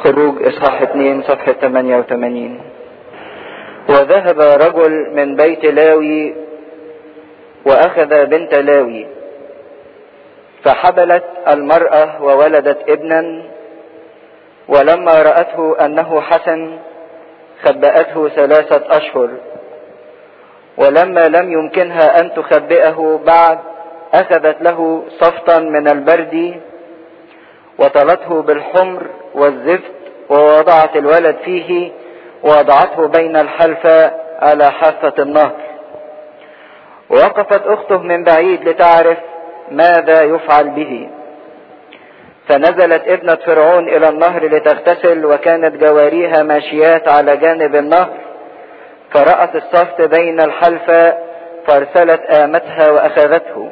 خروج اصحاح 2 صفحة 88 وذهب رجل من بيت لاوي واخذ بنت لاوي فحبلت المرأة وولدت ابنا ولما رأته انه حسن خبأته ثلاثة اشهر ولما لم يمكنها ان تخبئه بعد اخذت له صفطا من البرد وطلته بالحمر والزفت ووضعت الولد فيه ووضعته بين الحلفة على حافة النهر ووقفت اخته من بعيد لتعرف ماذا يفعل به فنزلت ابنة فرعون الى النهر لتغتسل وكانت جواريها ماشيات على جانب النهر فرأت الصفت بين الحلفة فارسلت آمتها وأخذته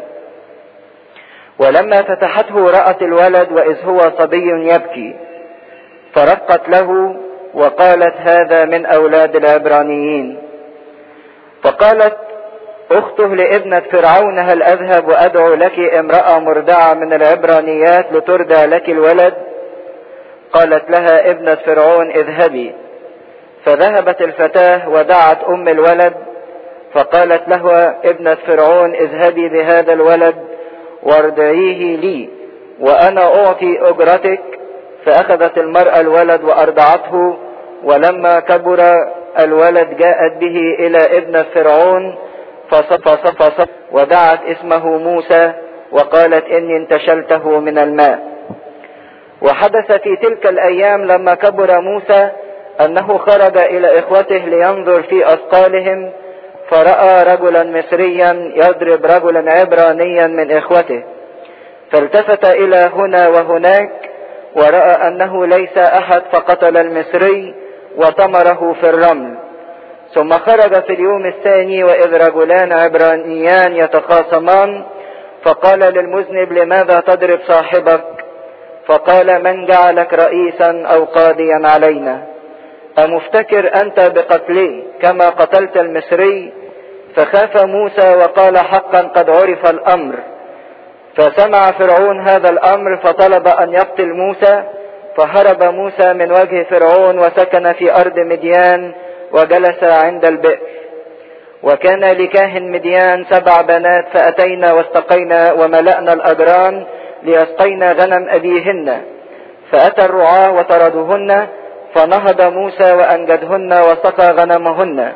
ولما فتحته رأت الولد وإذ هو صبي يبكي فرقت له وقالت هذا من أولاد العبرانيين فقالت أخته لابنة فرعون هل أذهب وأدعو لك امرأة مرضعة من العبرانيات لترضع لك الولد قالت لها ابنة فرعون اذهبي فذهبت الفتاة ودعت أم الولد فقالت له ابنة فرعون اذهبي بهذا الولد وارضعيه لي وأنا أعطي أجرتك فأخذت المرأة الولد وأرضعته ولما كبر الولد جاءت به إلى ابن فرعون فصف صف صف ودعت اسمه موسى وقالت إني انتشلته من الماء وحدث في تلك الأيام لما كبر موسى أنه خرج إلى إخوته لينظر في أثقالهم فرأى رجلا مصريا يضرب رجلا عبرانيا من إخوته فالتفت إلى هنا وهناك ورأى أنه ليس أحد فقتل المصري وطمره في الرمل ثم خرج في اليوم الثاني وإذ رجلان عبرانيان يتخاصمان فقال للمذنب لماذا تضرب صاحبك فقال من جعلك رئيسا أو قاضيا علينا أمفتكر أنت بقتلي كما قتلت المصري فخاف موسى وقال حقا قد عرف الأمر فسمع فرعون هذا الأمر فطلب أن يقتل موسى فهرب موسى من وجه فرعون وسكن في أرض مديان وجلس عند البئر وكان لكاهن مديان سبع بنات فأتينا واستقينا وملأنا الأجران ليسقينا غنم أبيهن فأتى الرعاة وطردوهن فنهض موسى وأنجدهن وسقى غنمهن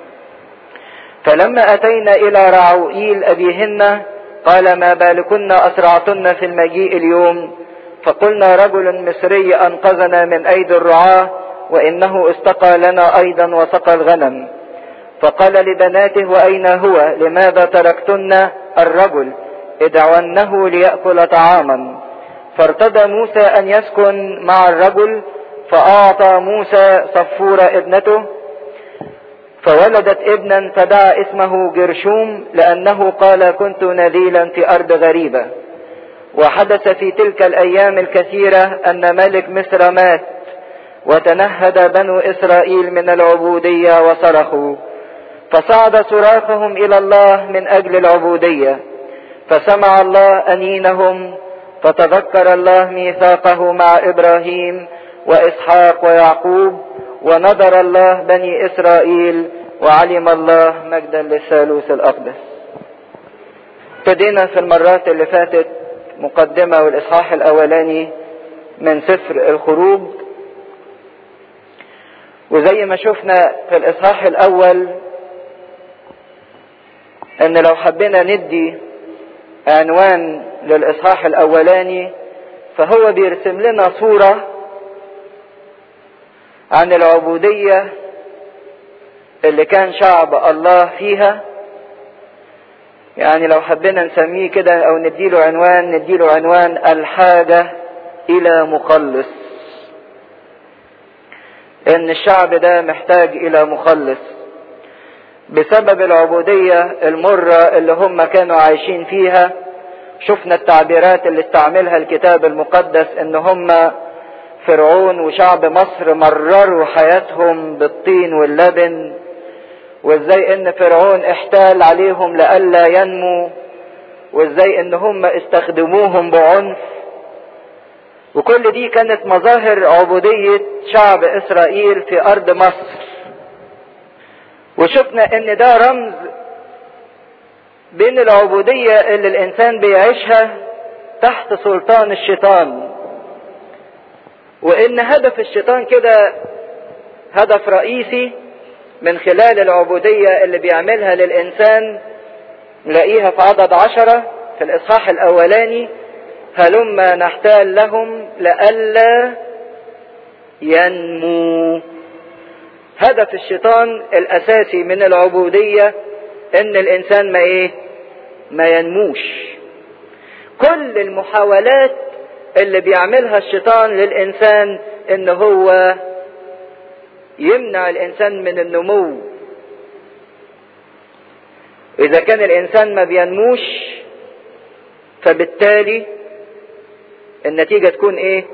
فلما أتينا إلى رعوئيل أبيهن قال ما بالكن أسرعتن في المجيء اليوم فقلنا رجل مصري أنقذنا من أيدي الرعاة وإنه استقى لنا أيضا وسقى الغنم فقال لبناته وأين هو لماذا تركتن الرجل ادعونه ليأكل طعاما فارتضى موسى أن يسكن مع الرجل فأعطى موسى صفورة ابنته فولدت ابنا فدعا اسمه جرشوم لأنه قال كنت نذيلا في أرض غريبة وحدث في تلك الأيام الكثيرة أن ملك مصر مات وتنهد بنو إسرائيل من العبودية وصرخوا فصعد صراخهم إلى الله من أجل العبودية فسمع الله أنينهم فتذكر الله ميثاقه مع إبراهيم وإسحاق ويعقوب ونظر الله بني إسرائيل وعلم الله مجدا للثالوث الأقدس ابتدينا في المرات اللي فاتت مقدمة والإصحاح الأولاني من سفر الخروج وزي ما شفنا في الإصحاح الأول إن لو حبينا ندي عنوان للإصحاح الأولاني فهو بيرسم لنا صورة عن العبودية اللي كان شعب الله فيها يعني لو حبينا نسميه كده او نديله عنوان نديله عنوان الحاجة الى مخلص ان الشعب ده محتاج الى مخلص بسبب العبودية المرة اللي هم كانوا عايشين فيها شفنا التعبيرات اللي استعملها الكتاب المقدس ان هم فرعون وشعب مصر مرروا حياتهم بالطين واللبن وازاي ان فرعون احتال عليهم لئلا ينمو وازاي ان هم استخدموهم بعنف وكل دي كانت مظاهر عبودية شعب اسرائيل في ارض مصر وشفنا ان ده رمز بين العبودية اللي الانسان بيعيشها تحت سلطان الشيطان وان هدف الشيطان كده هدف رئيسي من خلال العبودية اللي بيعملها للإنسان نلاقيها في عدد عشرة في الإصحاح الأولاني هلما نحتال لهم لئلا ينمو هدف الشيطان الأساسي من العبودية إن الإنسان ما إيه ما ينموش كل المحاولات اللي بيعملها الشيطان للإنسان إن هو يمنع الانسان من النمو اذا كان الانسان ما بينموش فبالتالي النتيجة تكون ايه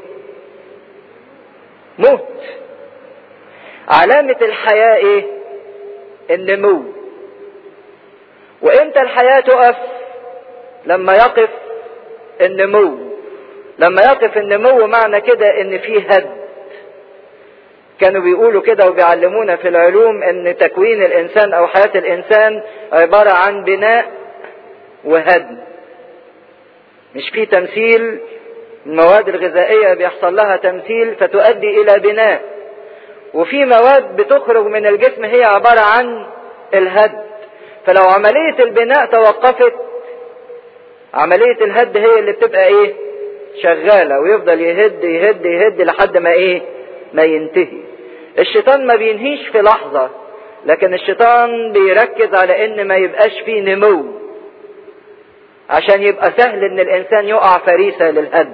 موت علامة الحياة ايه النمو وامتى الحياة تقف لما يقف النمو لما يقف النمو معنى كده ان في هد كانوا بيقولوا كده وبيعلمونا في العلوم ان تكوين الانسان او حياة الانسان عبارة عن بناء وهدم مش في تمثيل المواد الغذائية بيحصل لها تمثيل فتؤدي الى بناء وفي مواد بتخرج من الجسم هي عبارة عن الهد فلو عملية البناء توقفت عملية الهد هي اللي بتبقى ايه شغالة ويفضل يهد يهد يهد لحد ما ايه ما ينتهي الشيطان ما بينهيش في لحظة لكن الشيطان بيركز على ان ما يبقاش فيه نمو عشان يبقى سهل ان الانسان يقع فريسة للهد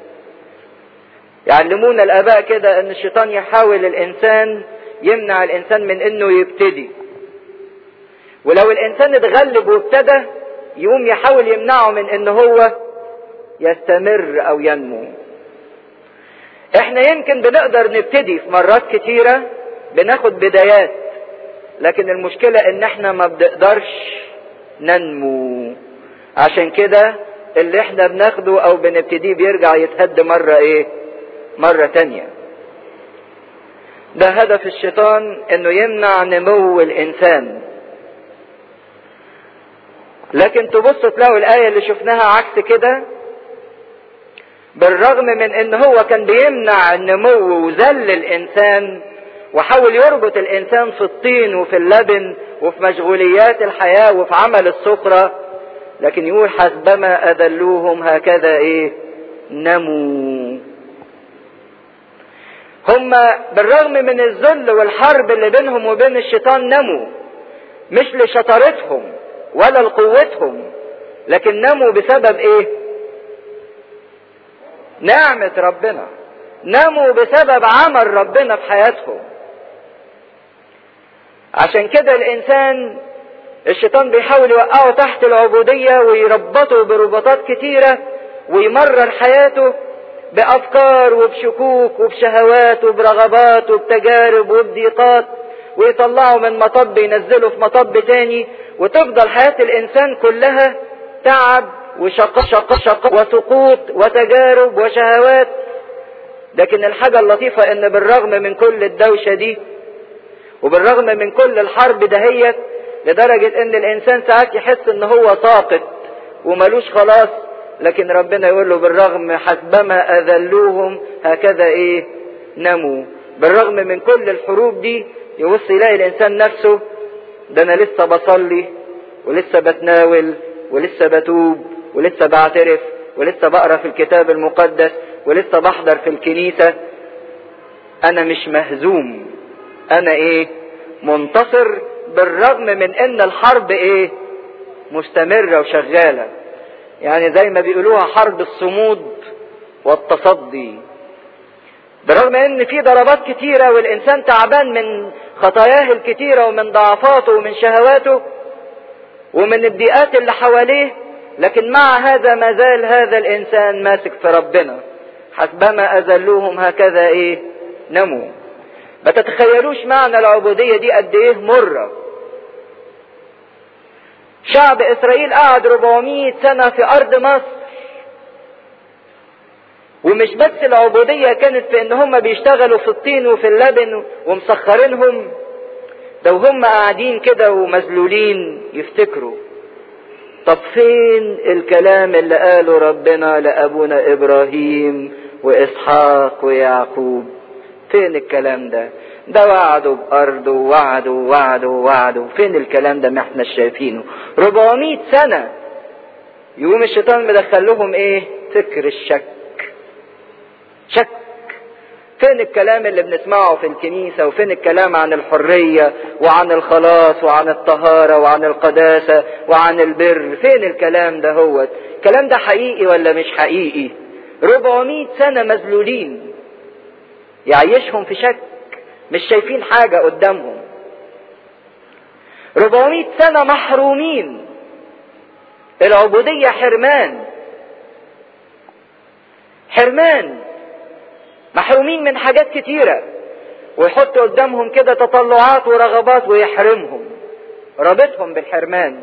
يعلمونا الاباء كده ان الشيطان يحاول الانسان يمنع الانسان من انه يبتدي ولو الانسان اتغلب وابتدى يقوم يحاول يمنعه من ان هو يستمر او ينمو احنا يمكن بنقدر نبتدي في مرات كتيرة بناخد بدايات لكن المشكلة ان احنا ما بنقدرش ننمو عشان كده اللي احنا بناخده او بنبتديه بيرجع يتهد مرة ايه مرة تانية ده هدف الشيطان انه يمنع نمو الانسان لكن تبص تلاقوا الاية اللي شفناها عكس كده بالرغم من ان هو كان بيمنع النمو وذل الانسان وحاول يربط الانسان في الطين وفي اللبن وفي مشغوليات الحياة وفي عمل السخرة لكن يقول حسبما اذلوهم هكذا ايه نموا هم بالرغم من الذل والحرب اللي بينهم وبين الشيطان نموا مش لشطارتهم ولا لقوتهم لكن نموا بسبب ايه نعمة ربنا نموا بسبب عمل ربنا في حياتهم عشان كده الانسان الشيطان بيحاول يوقعه تحت العبودية ويربطه برباطات كتيرة ويمرر حياته بأفكار وبشكوك وبشهوات وبرغبات وبتجارب وبضيقات ويطلعه من مطب ينزله في مطب تاني وتفضل حياة الإنسان كلها تعب وشق شق شق وسقوط وتجارب وشهوات لكن الحاجة اللطيفة ان بالرغم من كل الدوشة دي وبالرغم من كل الحرب دهيت لدرجة ان الانسان ساعات يحس ان هو ساقط وملوش خلاص لكن ربنا يقول له بالرغم حسبما اذلوهم هكذا ايه نموا بالرغم من كل الحروب دي يبص يلاقي الانسان نفسه ده انا لسه بصلي ولسه بتناول ولسه بتوب ولسه بعترف ولسه بقرا في الكتاب المقدس ولسه بحضر في الكنيسه انا مش مهزوم انا ايه منتصر بالرغم من ان الحرب ايه مستمره وشغاله يعني زي ما بيقولوها حرب الصمود والتصدي برغم ان في ضربات كتيره والانسان تعبان من خطاياه الكتيره ومن ضعفاته ومن شهواته ومن الضيقات اللي حواليه لكن مع هذا ما زال هذا الانسان ماسك في ربنا حسبما اذلوهم هكذا ايه نموا ما تتخيلوش معنى العبوديه دي قد ايه مره شعب اسرائيل قعد 400 سنه في ارض مصر ومش بس العبودية كانت في ان هم بيشتغلوا في الطين وفي اللبن ومسخرينهم ده وهم قاعدين كده ومذلولين يفتكروا طب فين الكلام اللي قاله ربنا لأبونا إبراهيم وإسحاق ويعقوب فين الكلام ده ده وعدوا بأرضه ووعدوا ووعدوا ووعدوا فين الكلام ده ما احنا شايفينه 400 سنة يقوم الشيطان مدخل لهم ايه فكر الشك شك فين الكلام اللي بنسمعه في الكنيسة وفين الكلام عن الحرية وعن الخلاص وعن الطهارة وعن القداسة وعن البر فين الكلام ده هو الكلام ده حقيقي ولا مش حقيقي 400 سنة مذلولين يعيشهم في شك مش شايفين حاجة قدامهم 400 سنة محرومين العبودية حرمان حرمان محرومين من حاجات كتيرة ويحط قدامهم كده تطلعات ورغبات ويحرمهم رابطهم بالحرمان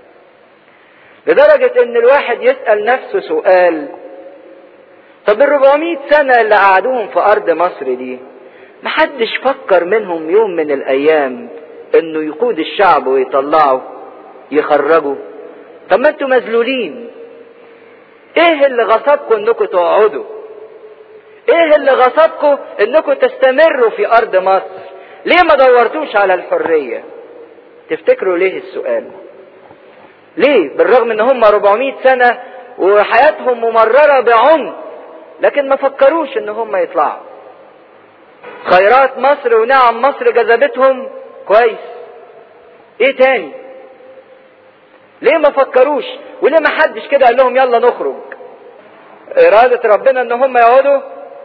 لدرجة ان الواحد يسأل نفسه سؤال طب ال 400 سنة اللي قعدوهم في ارض مصر دي محدش فكر منهم يوم من الايام انه يقود الشعب ويطلعه يخرجوا طب ما انتوا مذلولين ايه اللي غصبكم انكم تقعدوا ايه اللي غصبكم انكم تستمروا في ارض مصر ليه ما دورتوش على الحرية تفتكروا ليه السؤال ليه بالرغم ان هم 400 سنة وحياتهم ممررة بعنف لكن ما فكروش ان هم يطلعوا خيرات مصر ونعم مصر جذبتهم كويس ايه تاني ليه ما فكروش وليه ما حدش كده قال لهم يلا نخرج ارادة ربنا ان هم يقعدوا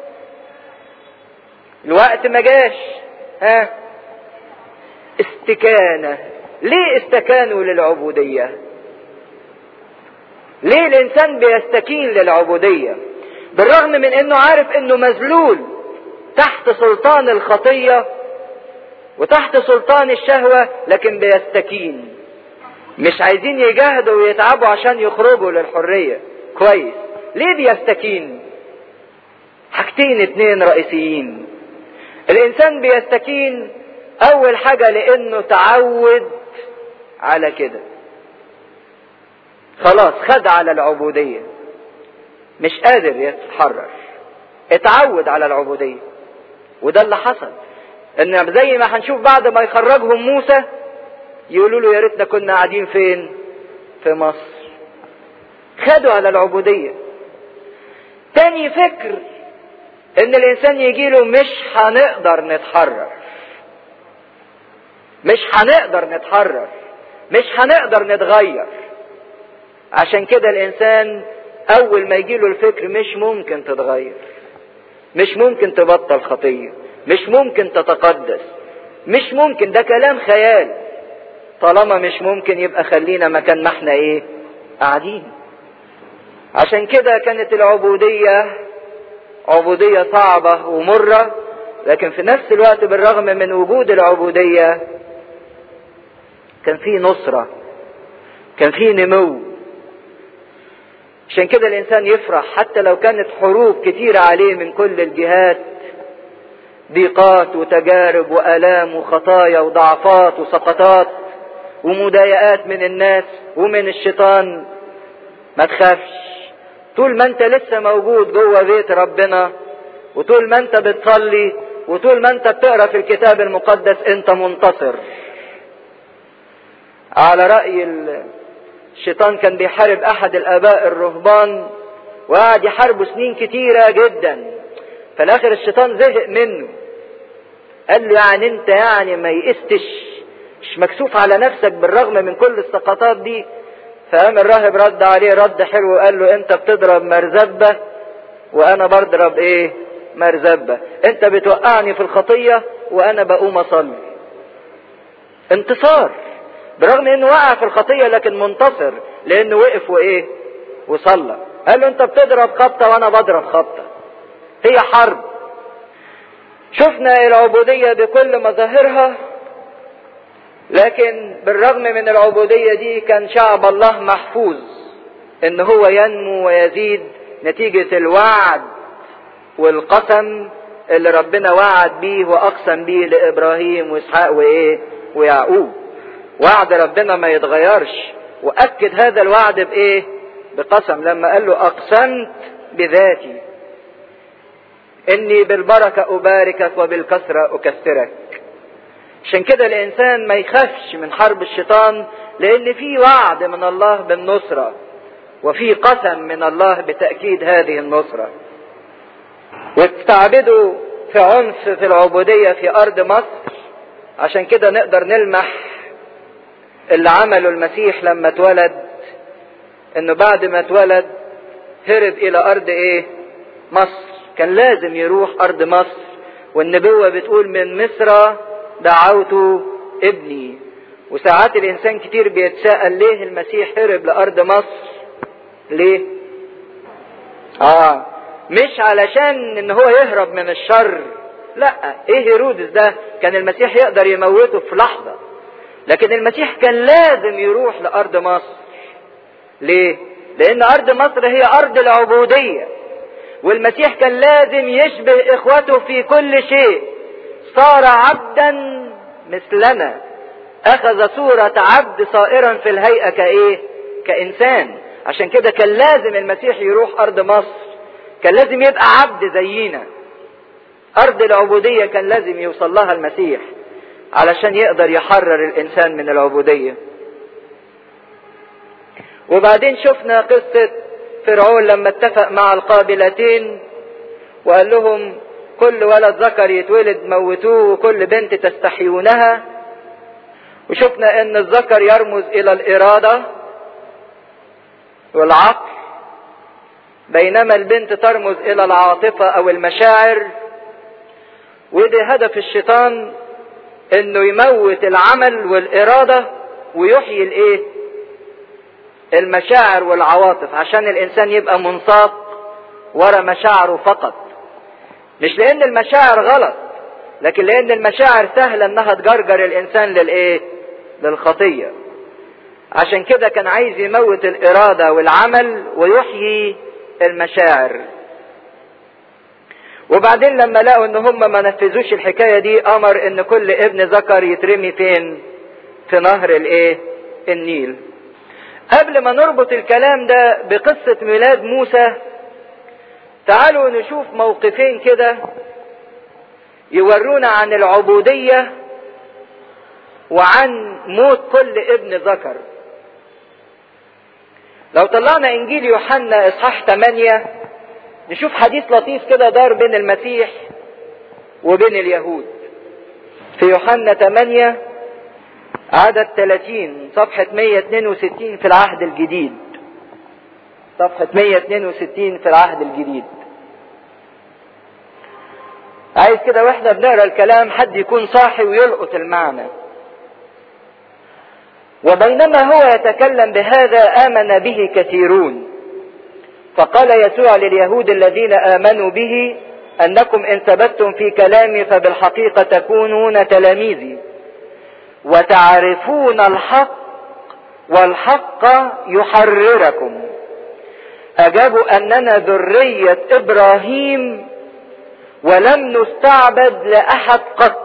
الوقت ما جاش ها استكانة ليه استكانوا للعبودية ليه الانسان بيستكين للعبودية بالرغم من انه عارف انه مذلول تحت سلطان الخطية وتحت سلطان الشهوة لكن بيستكين مش عايزين يجاهدوا ويتعبوا عشان يخرجوا للحرية كويس ليه بيستكين حاجتين اتنين رئيسيين الانسان بيستكين اول حاجة لانه تعود على كده خلاص خد على العبودية مش قادر يتحرر اتعود على العبودية وده اللي حصل ان زي ما هنشوف بعد ما يخرجهم موسى يقولوا له يا ريتنا كنا قاعدين فين في مصر خدوا على العبودية تاني فكر ان الانسان يجي له مش هنقدر نتحرر مش هنقدر نتحرر مش هنقدر نتغير عشان كده الانسان اول ما يجي له الفكر مش ممكن تتغير مش ممكن تبطل خطيه مش ممكن تتقدس مش ممكن ده كلام خيال طالما مش ممكن يبقى خلينا مكان ما احنا ايه قاعدين عشان كده كانت العبودية عبودية صعبة ومرة لكن في نفس الوقت بالرغم من وجود العبودية كان في نصرة كان في نمو عشان كده الانسان يفرح حتى لو كانت حروب كتيرة عليه من كل الجهات ضيقات وتجارب والام وخطايا وضعفات وسقطات ومضايقات من الناس ومن الشيطان ما تخافش طول ما انت لسه موجود جوه بيت ربنا وطول ما انت بتصلي وطول ما انت بتقرا في الكتاب المقدس انت منتصر على رأي الشيطان كان بيحارب احد الاباء الرهبان وقعد يحاربه سنين كتيرة جدا في الاخر الشيطان زهق منه قال له يعني انت يعني ما يئستش مش مكسوف على نفسك بالرغم من كل السقطات دي فقام الراهب رد عليه رد حلو وقال له انت بتضرب مرزبة وانا بضرب ايه مرزبة انت بتوقعني في الخطية وانا بقوم اصلي انتصار برغم انه وقع في الخطية لكن منتصر لانه وقف وايه وصلى قال له انت بتضرب خبطة وانا بضرب خبطة هي حرب شفنا العبودية بكل مظاهرها لكن بالرغم من العبودية دي كان شعب الله محفوظ ان هو ينمو ويزيد نتيجة الوعد والقسم اللي ربنا وعد بيه واقسم بيه لابراهيم واسحاق وايه ويعقوب وعد ربنا ما يتغيرش واكد هذا الوعد بايه بقسم لما قال له اقسمت بذاتي اني بالبركة اباركك وبالكثرة اكثرك عشان كده الانسان ما يخافش من حرب الشيطان لان في وعد من الله بالنصرة وفي قسم من الله بتأكيد هذه النصرة واستعبدوا في عنف في العبودية في ارض مصر عشان كده نقدر نلمح اللي عمله المسيح لما اتولد انه بعد ما اتولد هرب الى ارض ايه مصر كان لازم يروح ارض مصر والنبوة بتقول من مصر دعوت ابني وساعات الانسان كتير بيتساءل ليه المسيح هرب لارض مصر ليه اه مش علشان ان هو يهرب من الشر لا ايه هيرودس ده كان المسيح يقدر يموته في لحظة لكن المسيح كان لازم يروح لارض مصر ليه لان ارض مصر هي ارض العبودية والمسيح كان لازم يشبه اخوته في كل شيء صار عبدا مثلنا اخذ صورة عبد صائرا في الهيئة كايه كانسان عشان كده كان لازم المسيح يروح ارض مصر كان لازم يبقى عبد زينا ارض العبودية كان لازم يوصل لها المسيح علشان يقدر يحرر الانسان من العبودية وبعدين شفنا قصة فرعون لما اتفق مع القابلتين وقال لهم كل ولد ذكر يتولد موتوه وكل بنت تستحيونها وشفنا ان الذكر يرمز الى الارادة والعقل بينما البنت ترمز الى العاطفة او المشاعر وده هدف الشيطان انه يموت العمل والارادة ويحيي الايه المشاعر والعواطف عشان الانسان يبقى منساق ورا مشاعره فقط مش لان المشاعر غلط لكن لان المشاعر سهلة انها تجرجر الانسان للايه للخطية عشان كده كان عايز يموت الارادة والعمل ويحيي المشاعر وبعدين لما لقوا ان هم ما نفذوش الحكاية دي امر ان كل ابن ذكر يترمي فين في نهر الايه النيل قبل ما نربط الكلام ده بقصة ميلاد موسى تعالوا نشوف موقفين كده يورونا عن العبودية وعن موت كل ابن ذكر لو طلعنا انجيل يوحنا اصحاح 8 نشوف حديث لطيف كده دار بين المسيح وبين اليهود في يوحنا 8 عدد 30 صفحة 162 في العهد الجديد صفحة 162 في العهد الجديد عايز كده واحنا بنقرا الكلام حد يكون صاحي ويلقط المعنى وبينما هو يتكلم بهذا آمن به كثيرون فقال يسوع لليهود الذين آمنوا به أنكم إن ثبتتم في كلامي فبالحقيقة تكونون تلاميذي وتعرفون الحق والحق يحرركم أجابوا أننا ذرية إبراهيم ولم نستعبد لأحد قط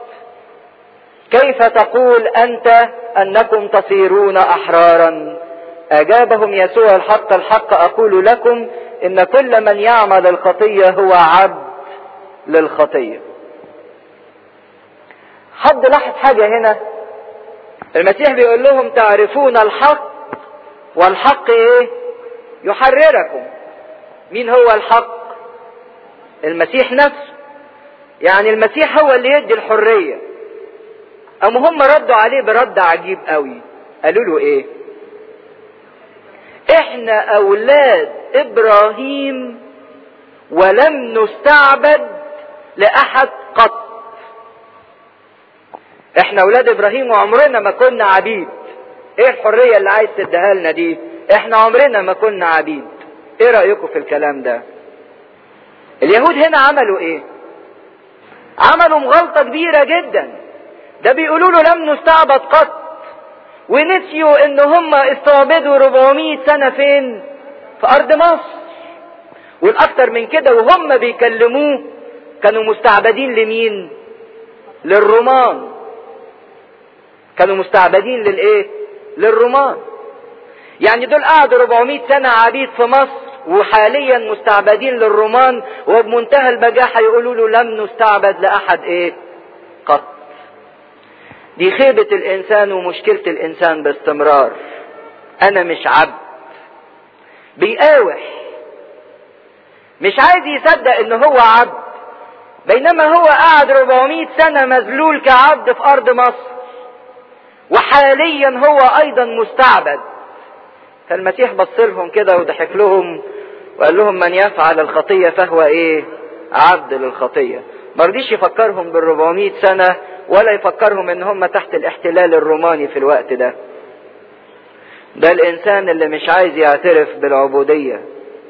كيف تقول أنت أنكم تصيرون أحرارا أجابهم يسوع الحق الحق أقول لكم إن كل من يعمل الخطية هو عبد للخطية حد لاحظ حاجة هنا المسيح بيقول لهم تعرفون الحق والحق ايه يحرركم مين هو الحق المسيح نفسه يعني المسيح هو اللي يدي الحرية اما هم ردوا عليه برد عجيب قوي قالوا له ايه احنا اولاد ابراهيم ولم نستعبد لاحد قط احنا اولاد ابراهيم وعمرنا ما كنا عبيد ايه الحرية اللي عايز تديها لنا دي احنا عمرنا ما كنا عبيد ايه رأيكم في الكلام ده اليهود هنا عملوا ايه عملوا مغالطة كبيرة جدا ده بيقولوا له لم نستعبد قط ونسيوا ان هم استعبدوا 400 سنة فين في ارض مصر والاكتر من كده وهم بيكلموه كانوا مستعبدين لمين للرومان كانوا مستعبدين للايه للرومان يعني دول قعدوا 400 سنة عبيد في مصر وحاليا مستعبدين للرومان وبمنتهى البجاحة يقولوا له لم نستعبد لأحد ايه قط دي خيبة الإنسان ومشكلة الإنسان باستمرار أنا مش عبد بيقاوح مش عايز يصدق إن هو عبد بينما هو قعد 400 سنة مذلول كعبد في أرض مصر وحاليا هو أيضا مستعبد فالمسيح بص لهم كده وضحك لهم وقال لهم من يفعل الخطية فهو إيه؟ عبد للخطية ما رضيش يفكرهم بال 400 سنة ولا يفكرهم ان هم تحت الاحتلال الروماني في الوقت ده ده الانسان اللي مش عايز يعترف بالعبودية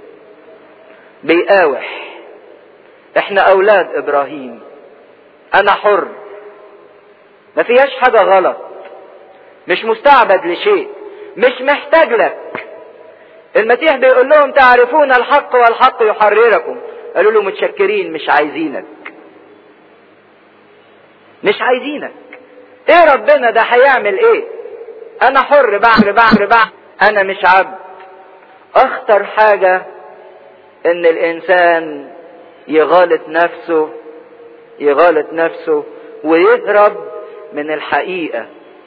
بيقاوح احنا اولاد ابراهيم انا حر ما فيهاش حاجة غلط مش مستعبد لشيء مش محتاج لك المسيح بيقول لهم تعرفون الحق والحق يحرركم قالوا له متشكرين مش عايزينك مش عايزينك ايه ربنا ده هيعمل ايه انا حر بعمل بعمل بعمل انا مش عبد اخطر حاجة ان الانسان يغالط نفسه يغالط نفسه ويهرب من الحقيقة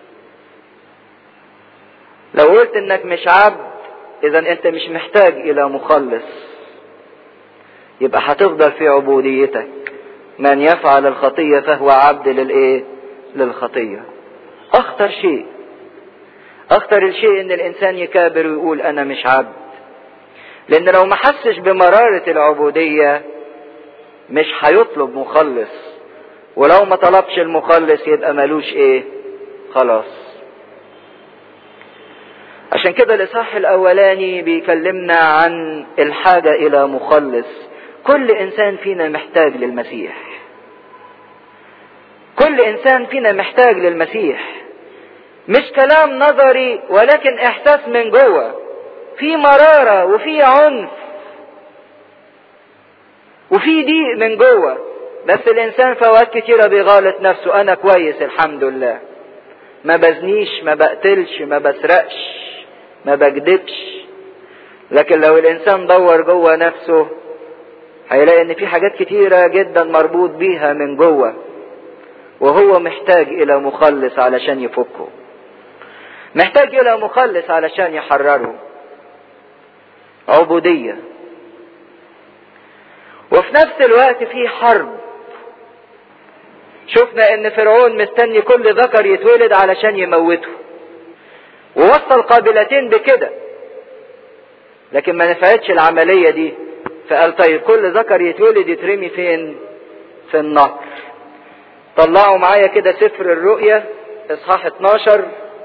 لو قلت انك مش عبد اذا انت مش محتاج الى مخلص يبقى هتفضل في عبوديتك من يفعل الخطية فهو عبد للايه للخطية اخطر شيء اخطر الشيء ان الانسان يكابر ويقول انا مش عبد لان لو ما حسش بمرارة العبودية مش هيطلب مخلص ولو ما طلبش المخلص يبقى ملوش ايه خلاص عشان كده الاصحاح الاولاني بيكلمنا عن الحاجة الى مخلص كل انسان فينا محتاج للمسيح كل انسان فينا محتاج للمسيح مش كلام نظري ولكن احساس من جوه في مرارة وفي عنف وفي ضيق من جوه بس الانسان في اوقات كتيرة بيغالط نفسه انا كويس الحمد لله ما بزنيش ما بقتلش ما بسرقش ما بكدبش لكن لو الانسان دور جوه نفسه هيلاقي ان في حاجات كتيرة جدا مربوط بيها من جوه وهو محتاج الى مخلص علشان يفكه محتاج الى مخلص علشان يحرره عبودية وفي نفس الوقت في حرب شفنا ان فرعون مستني كل ذكر يتولد علشان يموته ووصل قابلتين بكده لكن ما نفعتش العملية دي فقال طيب كل ذكر يتولد يترمي فين في النهر طلعوا معايا كده سفر الرؤية اصحاح 12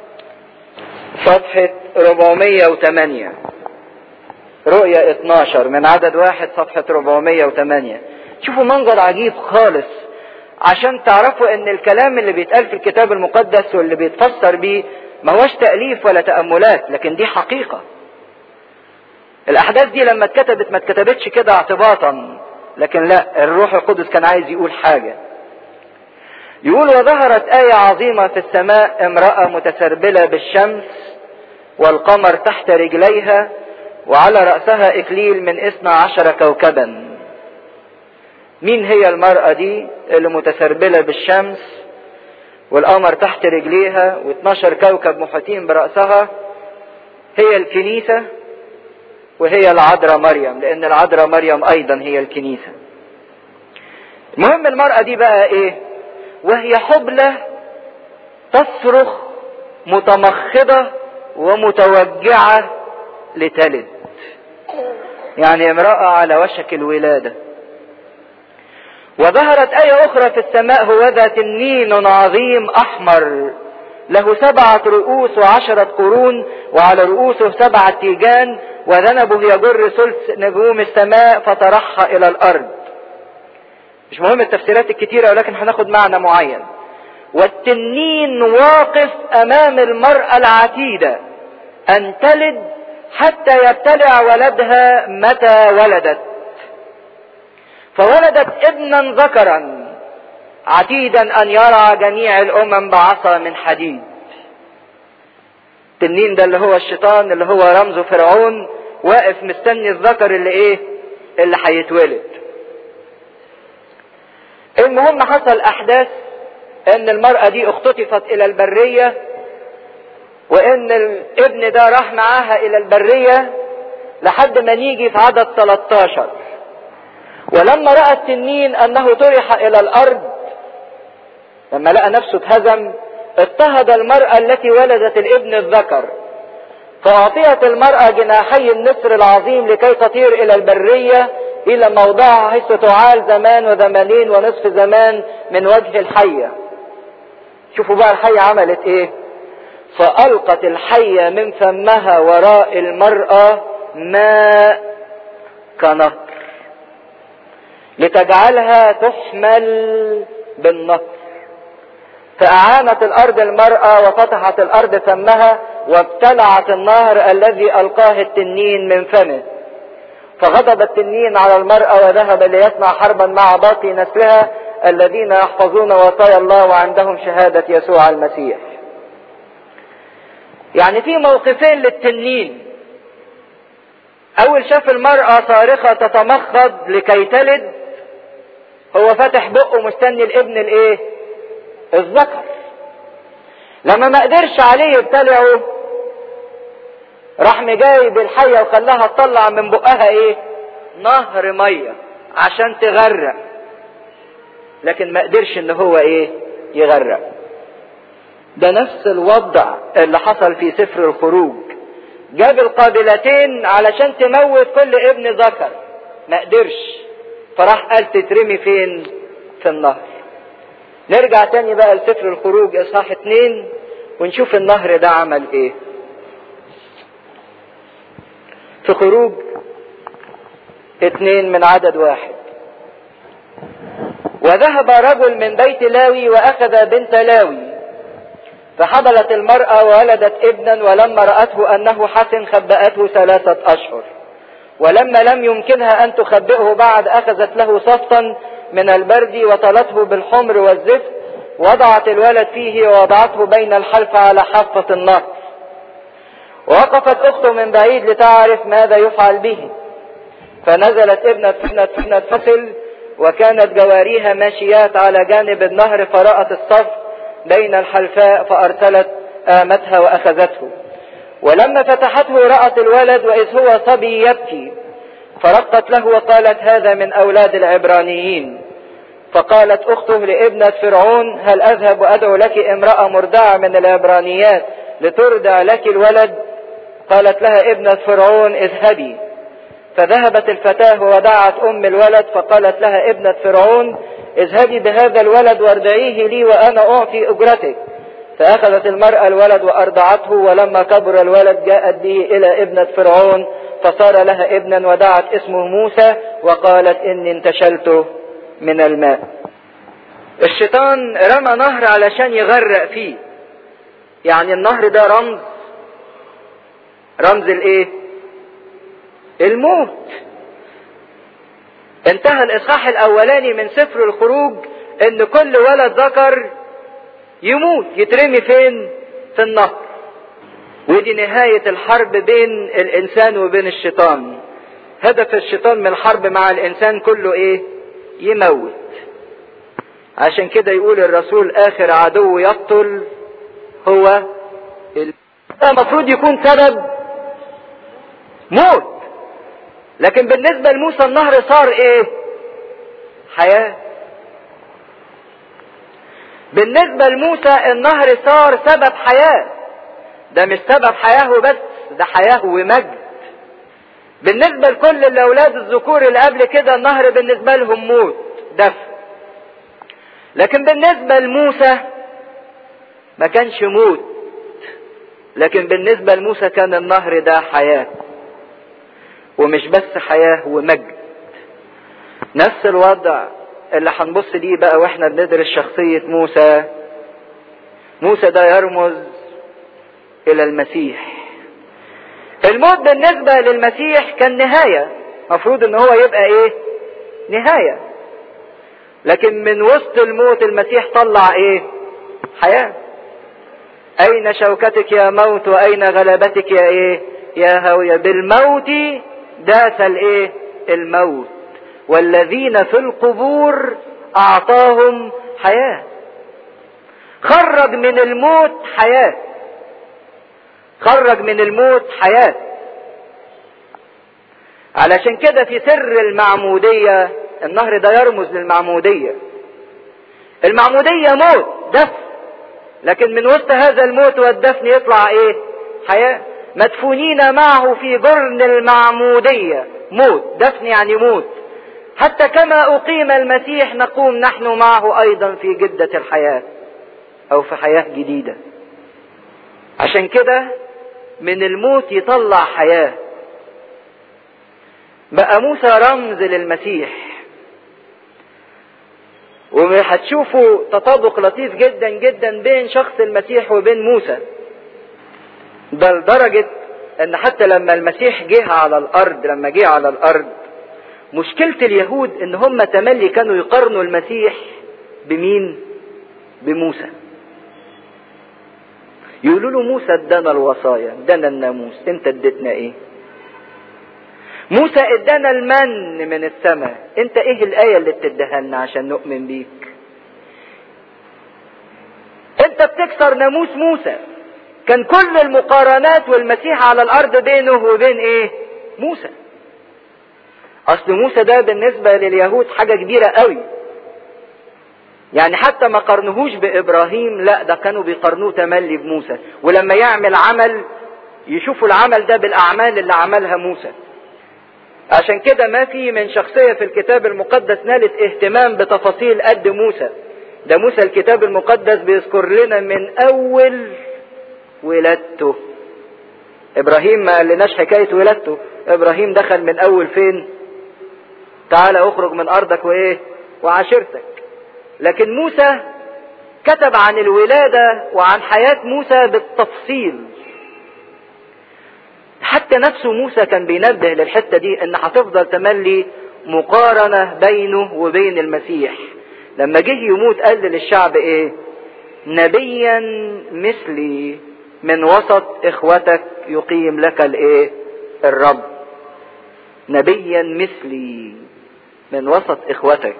صفحة 408 رؤية 12 من عدد واحد صفحة 408 شوفوا منظر عجيب خالص عشان تعرفوا ان الكلام اللي بيتقال في الكتاب المقدس واللي بيتفسر بيه ما هوش تأليف ولا تأملات لكن دي حقيقة الأحداث دي لما اتكتبت ما اتكتبتش كده اعتباطا لكن لا الروح القدس كان عايز يقول حاجة يقول وظهرت آية عظيمة في السماء امرأة متسربلة بالشمس والقمر تحت رجليها وعلى رأسها إكليل من اثنى عشر كوكبا مين هي المرأة دي اللي متسربلة بالشمس والقمر تحت رجليها و12 كوكب محيطين برأسها هي الكنيسة وهي العذراء مريم لأن العذراء مريم أيضا هي الكنيسة المهم المرأة دي بقى إيه وهي حبلة تصرخ متمخضة ومتوجعة لتلد يعني امرأة على وشك الولادة وظهرت آية أخرى في السماء هو ذا تنين عظيم أحمر له سبعة رؤوس وعشرة قرون وعلى رؤوسه سبعة تيجان وذنبه يجر ثلث نجوم السماء فترحى إلى الأرض مش مهم التفسيرات الكتيرة ولكن هناخد معنى معين والتنين واقف أمام المرأة العتيدة أن تلد حتى يبتلع ولدها متى ولدت فولدت ابنا ذكرا عتيدا ان يرعى جميع الامم بعصا من حديد التنين ده اللي هو الشيطان اللي هو رمزه فرعون واقف مستني الذكر اللي ايه اللي هيتولد المهم حصل احداث ان المرأة دي اختطفت الى البرية وان الابن ده راح معاها الى البرية لحد ما نيجي في عدد 13 ولما رأى التنين انه طرح الى الارض لما لقى نفسه اتهزم اضطهد المرأة التي ولدت الابن الذكر فأعطيت المرأة جناحي النسر العظيم لكي تطير إلى البرية إلى موضعها حيث تعال زمان وزمانين ونصف زمان من وجه الحية شوفوا بقى الحية عملت إيه فألقت الحية من فمها وراء المرأة ماء كنهر لتجعلها تحمل بالنهر فأعانت الأرض المرأة وفتحت الأرض فمها وابتلعت النهر الذي ألقاه التنين من فمه فغضب التنين على المرأة وذهب ليصنع حربا مع باقي نسلها الذين يحفظون وصايا الله وعندهم شهادة يسوع المسيح يعني في موقفين للتنين أول شاف المرأة صارخة تتمخض لكي تلد هو فاتح بقه مستني الابن الايه الذكر لما ما قدرش عليه يبتلعه راح مجايب الحية وخلاها تطلع من بقها ايه نهر مية عشان تغرق لكن ما قدرش ان هو ايه يغرق ده نفس الوضع اللي حصل في سفر الخروج جاب القابلتين علشان تموت كل ابن ذكر ما قدرش فراح قال تترمي فين في النهر نرجع تاني بقى لسفر الخروج اصحاح اتنين ونشوف النهر ده عمل ايه في خروج اتنين من عدد واحد وذهب رجل من بيت لاوي واخذ بنت لاوي فحملت المرأة وولدت ابنا ولما رأته أنه حسن خبأته ثلاثة أشهر ولما لم يمكنها أن تخبئه بعد أخذت له صفا من البرد وطلته بالحمر والزفت وضعت الولد فيه ووضعته بين الحلف على حافة النهر ووقفت أخته من بعيد لتعرف ماذا يفعل به فنزلت ابنة ابنة ابنة فصل وكانت جواريها ماشيات على جانب النهر فرأت الصف بين الحلفاء فأرسلت آمتها وأخذته ولما فتحته رأت الولد وإذ هو صبي يبكي فرقت له وقالت هذا من أولاد العبرانيين فقالت أخته لابنة فرعون هل أذهب وأدعو لك امرأة مرضعة من العبرانيات لترضع لك الولد قالت لها ابنة فرعون اذهبي فذهبت الفتاة ودعت أم الولد فقالت لها ابنة فرعون اذهبي بهذا الولد وارضعيه لي وأنا أعطي أجرتك فأخذت المرأة الولد وأرضعته ولما كبر الولد جاءت به إلى ابنة فرعون فصار لها ابنا ودعت اسمه موسى وقالت إني انتشلت من الماء الشيطان رمى نهر علشان يغرق فيه يعني النهر ده رمز رمز الايه الموت انتهى الاصحاح الاولاني من سفر الخروج ان كل ولد ذكر يموت يترمي فين في النهر ودي نهاية الحرب بين الانسان وبين الشيطان هدف الشيطان من الحرب مع الانسان كله ايه يموت عشان كده يقول الرسول اخر عدو يقتل هو المفروض يكون سبب موت لكن بالنسبة لموسى النهر صار ايه حياة بالنسبة لموسى النهر صار سبب حياة ده مش سبب حياة وبس ده حياة ومجد بالنسبة لكل الأولاد الذكور اللي قبل كده النهر بالنسبة لهم موت دفن لكن بالنسبة لموسى ما كانش موت لكن بالنسبة لموسى كان النهر ده حياة ومش بس حياة ومجد نفس الوضع اللي هنبص ليه بقى واحنا بندرس شخصية موسى موسى ده يرمز الى المسيح الموت بالنسبة للمسيح كان نهاية مفروض ان هو يبقى ايه نهاية لكن من وسط الموت المسيح طلع ايه حياة اين شوكتك يا موت واين غلبتك يا ايه يا هوية بالموت داس الايه الموت والذين في القبور اعطاهم حياة خرج من الموت حياة خرج من الموت حياة علشان كده في سر المعمودية النهر ده يرمز للمعمودية المعمودية موت دفن لكن من وسط هذا الموت والدفن يطلع ايه حياة مدفونين معه في جرن المعمودية موت دفن يعني موت حتى كما أقيم المسيح نقوم نحن معه أيضا في جدة الحياة أو في حياة جديدة عشان كده من الموت يطلع حياة بقى موسى رمز للمسيح وهتشوفوا تطابق لطيف جدا جدا بين شخص المسيح وبين موسى ده لدرجة ان حتى لما المسيح جه على الارض لما جه على الارض مشكلة اليهود ان هم تملي كانوا يقارنوا المسيح بمين بموسى يقولوا له موسى ادانا الوصايا ادانا الناموس انت اديتنا ايه موسى ادانا المن من السماء انت ايه الاية اللي بتديها لنا عشان نؤمن بيك انت بتكسر ناموس موسى كان كل المقارنات والمسيح على الارض بينه وبين ايه موسى اصل موسى ده بالنسبة لليهود حاجة كبيرة قوي يعني حتى ما قارنهوش بابراهيم لا ده كانوا بيقارنوه تملي بموسى ولما يعمل عمل يشوفوا العمل ده بالاعمال اللي عملها موسى عشان كده ما في من شخصية في الكتاب المقدس نالت اهتمام بتفاصيل قد موسى ده موسى الكتاب المقدس بيذكر لنا من اول ولادته ابراهيم ما قالناش حكاية ولادته ابراهيم دخل من اول فين تعالى اخرج من ارضك وايه وعشيرتك لكن موسى كتب عن الولادة وعن حياة موسى بالتفصيل حتى نفسه موسى كان بينبه للحتة دي ان هتفضل تملي مقارنة بينه وبين المسيح لما جه يموت قال للشعب ايه نبيا مثلي من وسط اخوتك يقيم لك الايه الرب نبيا مثلي من وسط اخوتك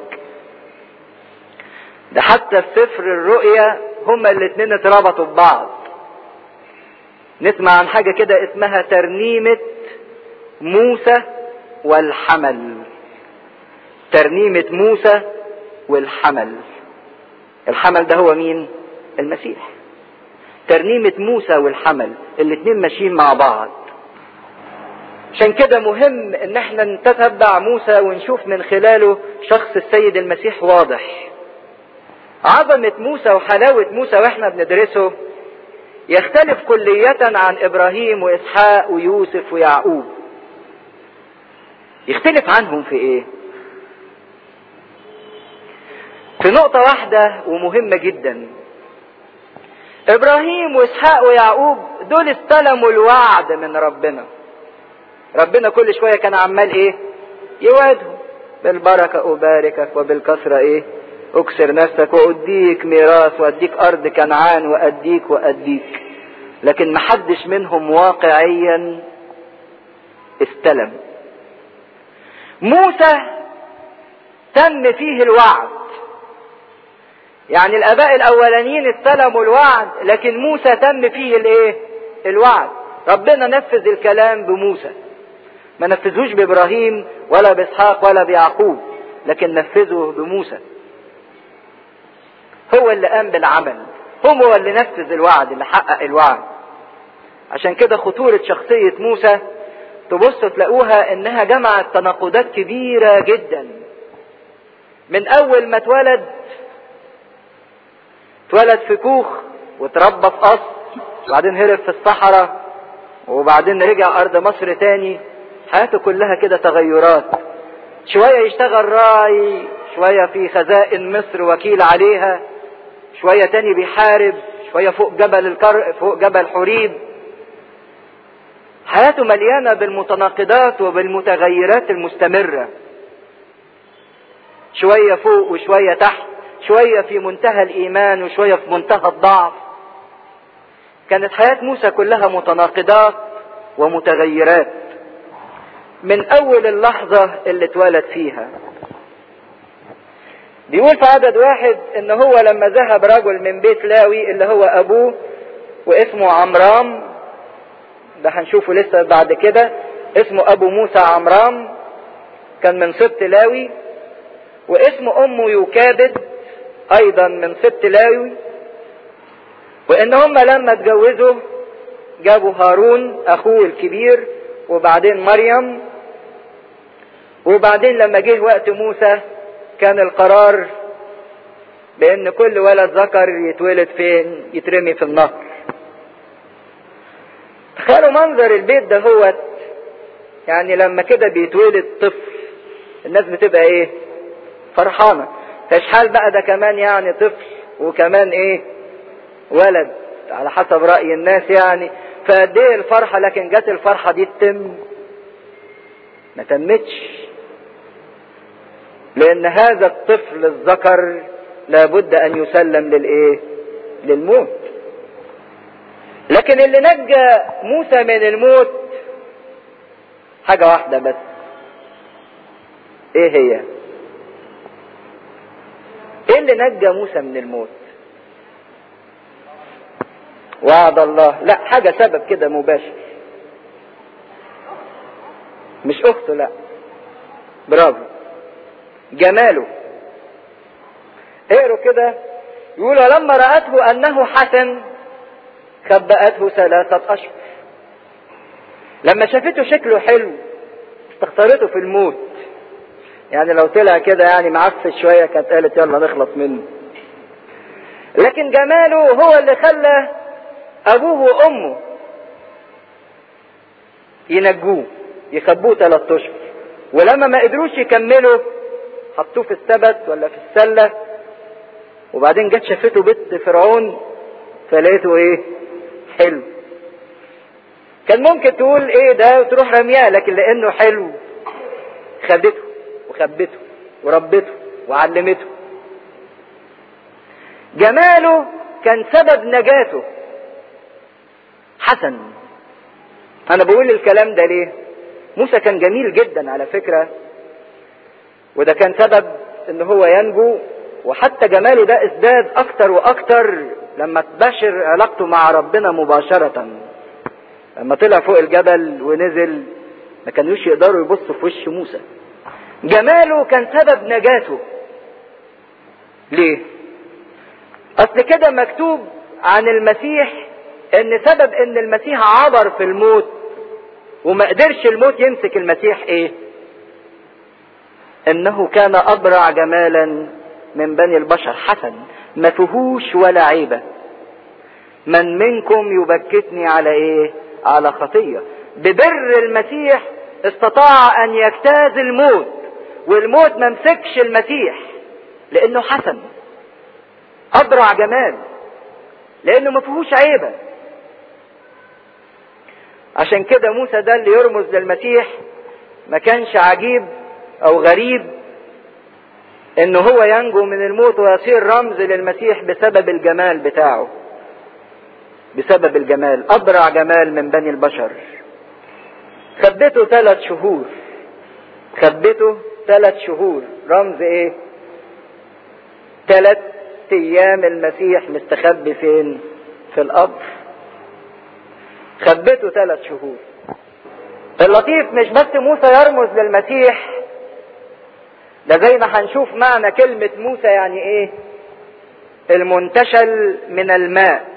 ده حتى في سفر الرؤيا هما الاتنين اتربطوا ببعض نسمع عن حاجة كده اسمها ترنيمة موسى والحمل ترنيمة موسى والحمل الحمل ده هو مين المسيح ترنيمة موسى والحمل الاتنين ماشيين مع بعض عشان كده مهم ان احنا نتتبع موسى ونشوف من خلاله شخص السيد المسيح واضح عظمة موسى وحلاوة موسى واحنا بندرسه يختلف كلية عن ابراهيم واسحاق ويوسف ويعقوب يختلف عنهم في ايه في نقطة واحدة ومهمة جدا ابراهيم واسحاق ويعقوب دول استلموا الوعد من ربنا ربنا كل شوية كان عمال ايه يوعدهم بالبركة أباركك وبالكثرة ايه اكسر نفسك واديك ميراث واديك ارض كنعان واديك واديك لكن محدش منهم واقعيا استلم موسى تم فيه الوعد يعني الاباء الاولانيين استلموا الوعد لكن موسى تم فيه الايه الوعد ربنا نفذ الكلام بموسى ما نفذوش بابراهيم ولا باسحاق ولا بيعقوب لكن نفذه بموسى هو اللي قام بالعمل هو اللي نفذ الوعد اللي حقق الوعد عشان كده خطورة شخصية موسى تبصوا تلاقوها انها جمعت تناقضات كبيرة جدا من اول ما اتولد اتولد في كوخ واتربى في قصر وبعدين هرب في الصحراء وبعدين رجع ارض مصر تاني حياته كلها كده تغيرات شوية يشتغل راي شوية في خزائن مصر وكيل عليها شوية تاني بيحارب شوية فوق جبل الكر فوق جبل حريب حياته مليانة بالمتناقضات وبالمتغيرات المستمرة شوية فوق وشوية تحت شوية في منتهى الإيمان وشوية في منتهى الضعف كانت حياة موسى كلها متناقضات ومتغيرات من أول اللحظة اللي اتولد فيها بيقول في عدد واحد ان هو لما ذهب رجل من بيت لاوي اللي هو ابوه واسمه عمرام ده هنشوفه لسه بعد كده اسمه ابو موسى عمرام كان من سبط لاوي واسم امه يوكابد ايضا من سبط لاوي وان هم لما اتجوزوا جابوا هارون اخوه الكبير وبعدين مريم وبعدين لما جه وقت موسى كان القرار بان كل ولد ذكر يتولد فين يترمي في النهر تخيلوا منظر البيت ده هو يعني لما كده بيتولد طفل الناس بتبقى ايه فرحانه فاشحال بقى ده كمان يعني طفل وكمان ايه ولد على حسب راي الناس يعني فقد ايه الفرحه لكن جت الفرحه دي تتم ما تمتش لان هذا الطفل الذكر لابد ان يسلم للايه للموت لكن اللي نجى موسى من الموت حاجة واحدة بس ايه هي ايه اللي نجى موسى من الموت وعد الله لا حاجة سبب كده مباشر مش اخته لا برافو جماله اقروا كده يقول لما رأته انه حسن خبأته ثلاثة اشهر لما شافته شكله حلو استخسرته في الموت يعني لو طلع كده يعني معفس شوية كانت قالت يلا نخلص منه لكن جماله هو اللي خلى ابوه وامه ينجوه يخبوه ثلاث اشهر ولما ما قدروش يكملوا حطوه في السبت ولا في السله وبعدين جت شافته بنت فرعون فلقيته ايه حلو كان ممكن تقول ايه ده وتروح رمياه لكن لانه حلو خدته وخبته وربته وعلمته جماله كان سبب نجاته حسن انا بقول الكلام ده ليه موسى كان جميل جدا على فكرة وده كان سبب ان هو ينجو وحتى جماله ده ازداد اكتر واكتر لما تباشر علاقته مع ربنا مباشرة لما طلع فوق الجبل ونزل ما كانوش يقدروا يبصوا في وش موسى جماله كان سبب نجاته ليه اصل كده مكتوب عن المسيح ان سبب ان المسيح عبر في الموت وما قدرش الموت يمسك المسيح ايه انه كان ابرع جمالا من بني البشر حسن ما فيهوش ولا عيبة من منكم يبكتني على ايه على خطية ببر المسيح استطاع ان يجتاز الموت والموت ما مسكش المسيح لانه حسن ابرع جمال لانه ما فيهوش عيبه عشان كده موسى ده اللي يرمز للمسيح ما كانش عجيب او غريب ان هو ينجو من الموت ويصير رمز للمسيح بسبب الجمال بتاعه بسبب الجمال ابرع جمال من بني البشر خبته ثلاث شهور خبته ثلاث شهور رمز ايه ثلاث ايام المسيح مستخبي فين في القبر خبته ثلاث شهور اللطيف مش بس موسى يرمز للمسيح ده زي ما هنشوف معنى كلمة موسى يعني ايه المنتشل من الماء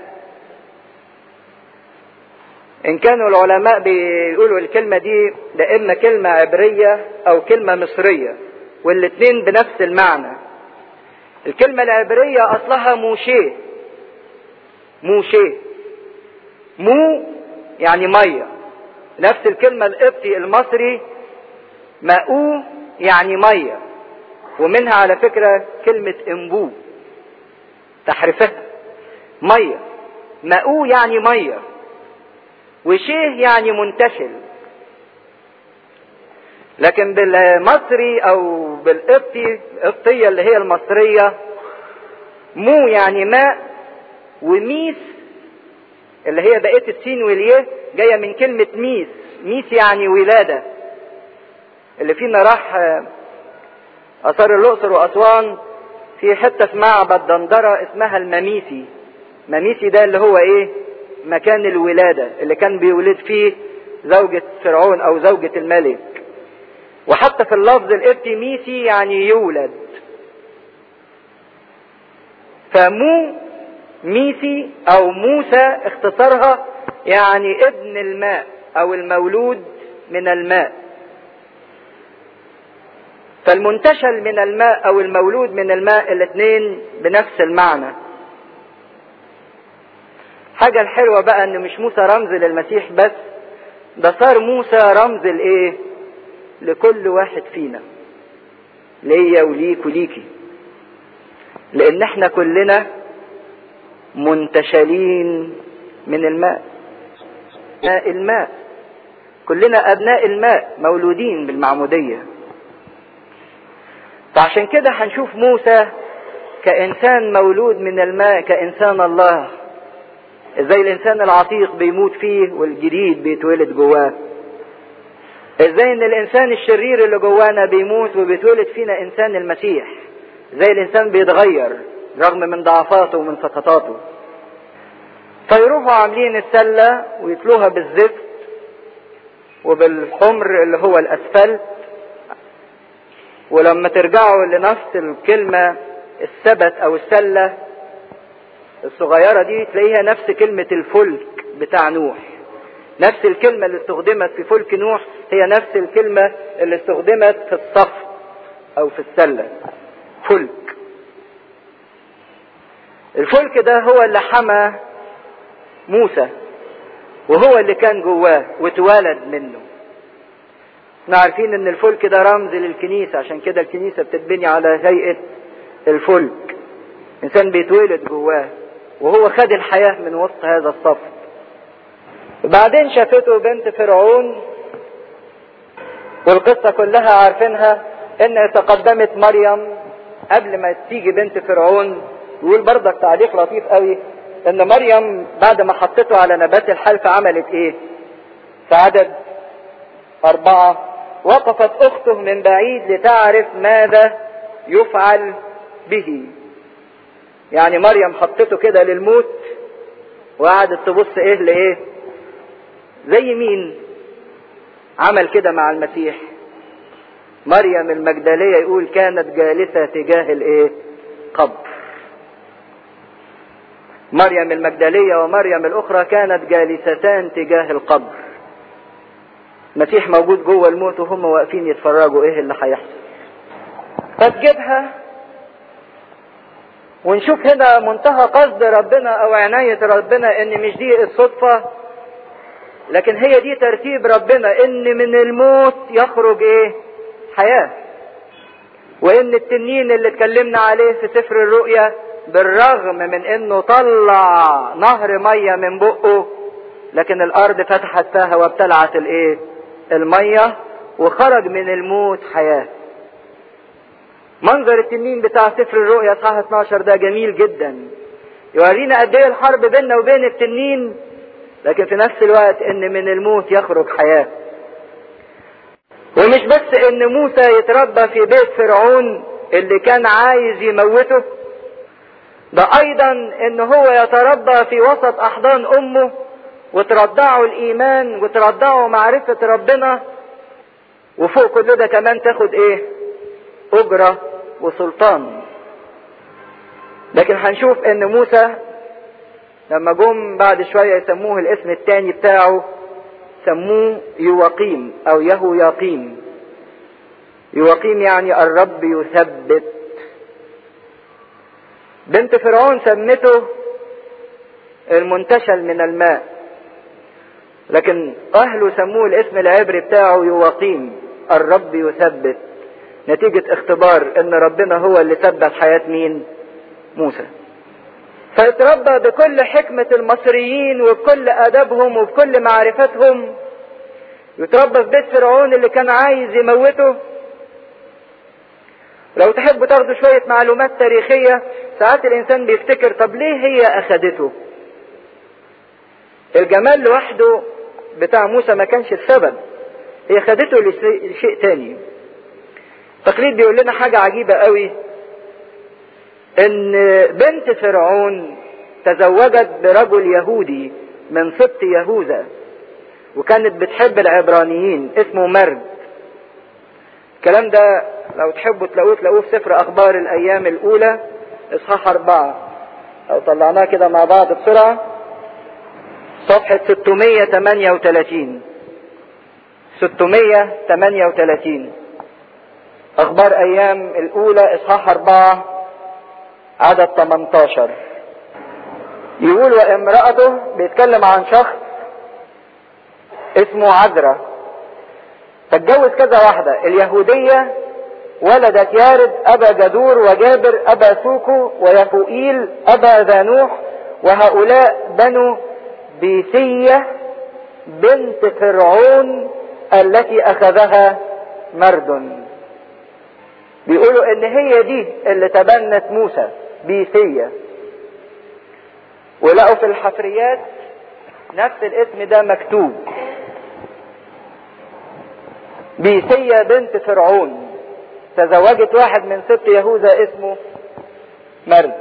ان كانوا العلماء بيقولوا الكلمة دي ده اما كلمة عبرية او كلمة مصرية والاتنين بنفس المعنى الكلمة العبرية اصلها موشيه موشيه مو يعني مية نفس الكلمة القبطي المصري ماءو يعني مية ومنها على فكرة كلمة انبو تحرفها مية ماءو يعني مية وشيه يعني منتشل لكن بالمصري او بالقبطي القبطية اللي هي المصرية مو يعني ماء وميس اللي هي بقية السين واليه جاية من كلمة ميس ميس يعني ولادة اللي فينا راح اثار الاقصر واسوان في حته في معبد دندره اسمها المميسي مميسي ده اللي هو ايه مكان الولاده اللي كان بيولد فيه زوجة فرعون او زوجة الملك وحتى في اللفظ القبطي ميسي يعني يولد فمو ميسي او موسى اختصارها يعني ابن الماء او المولود من الماء فالمنتشل من الماء او المولود من الماء الاثنين بنفس المعنى حاجة الحلوة بقى ان مش موسى رمز للمسيح بس ده صار موسى رمز لايه لكل واحد فينا ليا وليك وليكي لان احنا كلنا منتشلين من الماء الماء كلنا ابناء الماء مولودين بالمعموديه فعشان كده هنشوف موسى كإنسان مولود من الماء كإنسان الله ازاي الإنسان العتيق بيموت فيه والجديد بيتولد جواه ازاي ان الإنسان الشرير اللي جوانا بيموت وبيتولد فينا إنسان المسيح ازاي الإنسان بيتغير رغم من ضعفاته ومن سقطاته فيروحوا عاملين السلة ويتلوها بالزفت وبالحمر اللي هو الأسفلت ولما ترجعوا لنفس الكلمة السبت او السلة الصغيرة دي تلاقيها نفس كلمة الفلك بتاع نوح نفس الكلمة اللي استخدمت في فلك نوح هي نفس الكلمة اللي استخدمت في الصف او في السلة فلك الفلك ده هو اللي حمى موسى وهو اللي كان جواه واتولد منه احنا عارفين ان الفلك ده رمز للكنيسة عشان كده الكنيسة بتتبني على هيئة الفلك انسان بيتولد جواه وهو خد الحياة من وسط هذا الصف بعدين شافته بنت فرعون والقصة كلها عارفينها ان تقدمت مريم قبل ما تيجي بنت فرعون يقول برضك تعليق لطيف قوي ان مريم بعد ما حطته على نبات الحلف عملت ايه في عدد اربعة وقفت اخته من بعيد لتعرف ماذا يفعل به يعني مريم حطته كده للموت وقعدت تبص ايه لايه زي مين عمل كده مع المسيح مريم المجدلية يقول كانت جالسة تجاه الايه قبر مريم المجدلية ومريم الاخرى كانت جالستان تجاه القبر المسيح موجود جوه الموت وهم واقفين يتفرجوا ايه اللي هيحصل فتجيبها ونشوف هنا منتهى قصد ربنا او عناية ربنا ان مش دي الصدفة لكن هي دي ترتيب ربنا ان من الموت يخرج ايه حياة وان التنين اللي اتكلمنا عليه في سفر الرؤيا بالرغم من انه طلع نهر مية من بقه لكن الارض فتحت فيها وابتلعت الايه المية وخرج من الموت حياة منظر التنين بتاع سفر الرؤيا اصحاح 12 ده جميل جدا يورينا قد ايه الحرب بيننا وبين التنين لكن في نفس الوقت ان من الموت يخرج حياة ومش بس ان موسى يتربى في بيت فرعون اللي كان عايز يموته ده ايضا ان هو يتربى في وسط احضان امه وترضعه الايمان وترضعه معرفة ربنا وفوق كل ده كمان تاخد ايه اجرة وسلطان لكن هنشوف ان موسى لما جم بعد شوية يسموه الاسم التاني بتاعه سموه يواقيم او يهو يقيم يواقيم يعني الرب يثبت بنت فرعون سمته المنتشل من الماء لكن اهله سموه الاسم العبري بتاعه يواقيم الرب يثبت نتيجة اختبار ان ربنا هو اللي ثبت حياة مين موسى فاتربى بكل حكمة المصريين وبكل ادبهم وبكل معرفتهم ويتربى في بيت فرعون اللي كان عايز يموته لو تحبوا تاخدوا شوية معلومات تاريخية ساعات الإنسان بيفتكر طب ليه هي أخدته؟ الجمال لوحده بتاع موسى ما كانش السبب هي خدته لشيء تاني التقليد بيقول لنا حاجة عجيبة قوي ان بنت فرعون تزوجت برجل يهودي من سبط يهوذا وكانت بتحب العبرانيين اسمه مرد الكلام ده لو تحبوا تلاقوه تلاقوه في سفر اخبار الايام الاولى اصحاح اربعة لو طلعناه كده مع بعض بسرعة صفحة 638 638 اخبار ايام الاولى اصحاح اربعة عدد 18 يقول وامرأته بيتكلم عن شخص اسمه عذرة فاتجوز كذا واحدة اليهودية ولدت يارد أبا جدور وجابر أبا سوكو ويفوئيل أبا ذانوح وهؤلاء بنو بيسية بنت فرعون التي أخذها مرد بيقولوا ان هي دي اللي تبنت موسى بيسية ولقوا في الحفريات نفس الاسم ده مكتوب بيسية بنت فرعون تزوجت واحد من سبط يهوذا اسمه مرد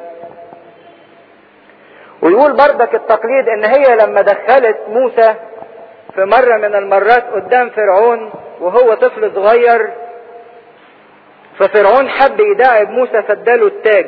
ويقول بردك التقليد ان هي لما دخلت موسى في مرة من المرات قدام فرعون وهو طفل صغير ففرعون حب يداعب موسى فاداله التاج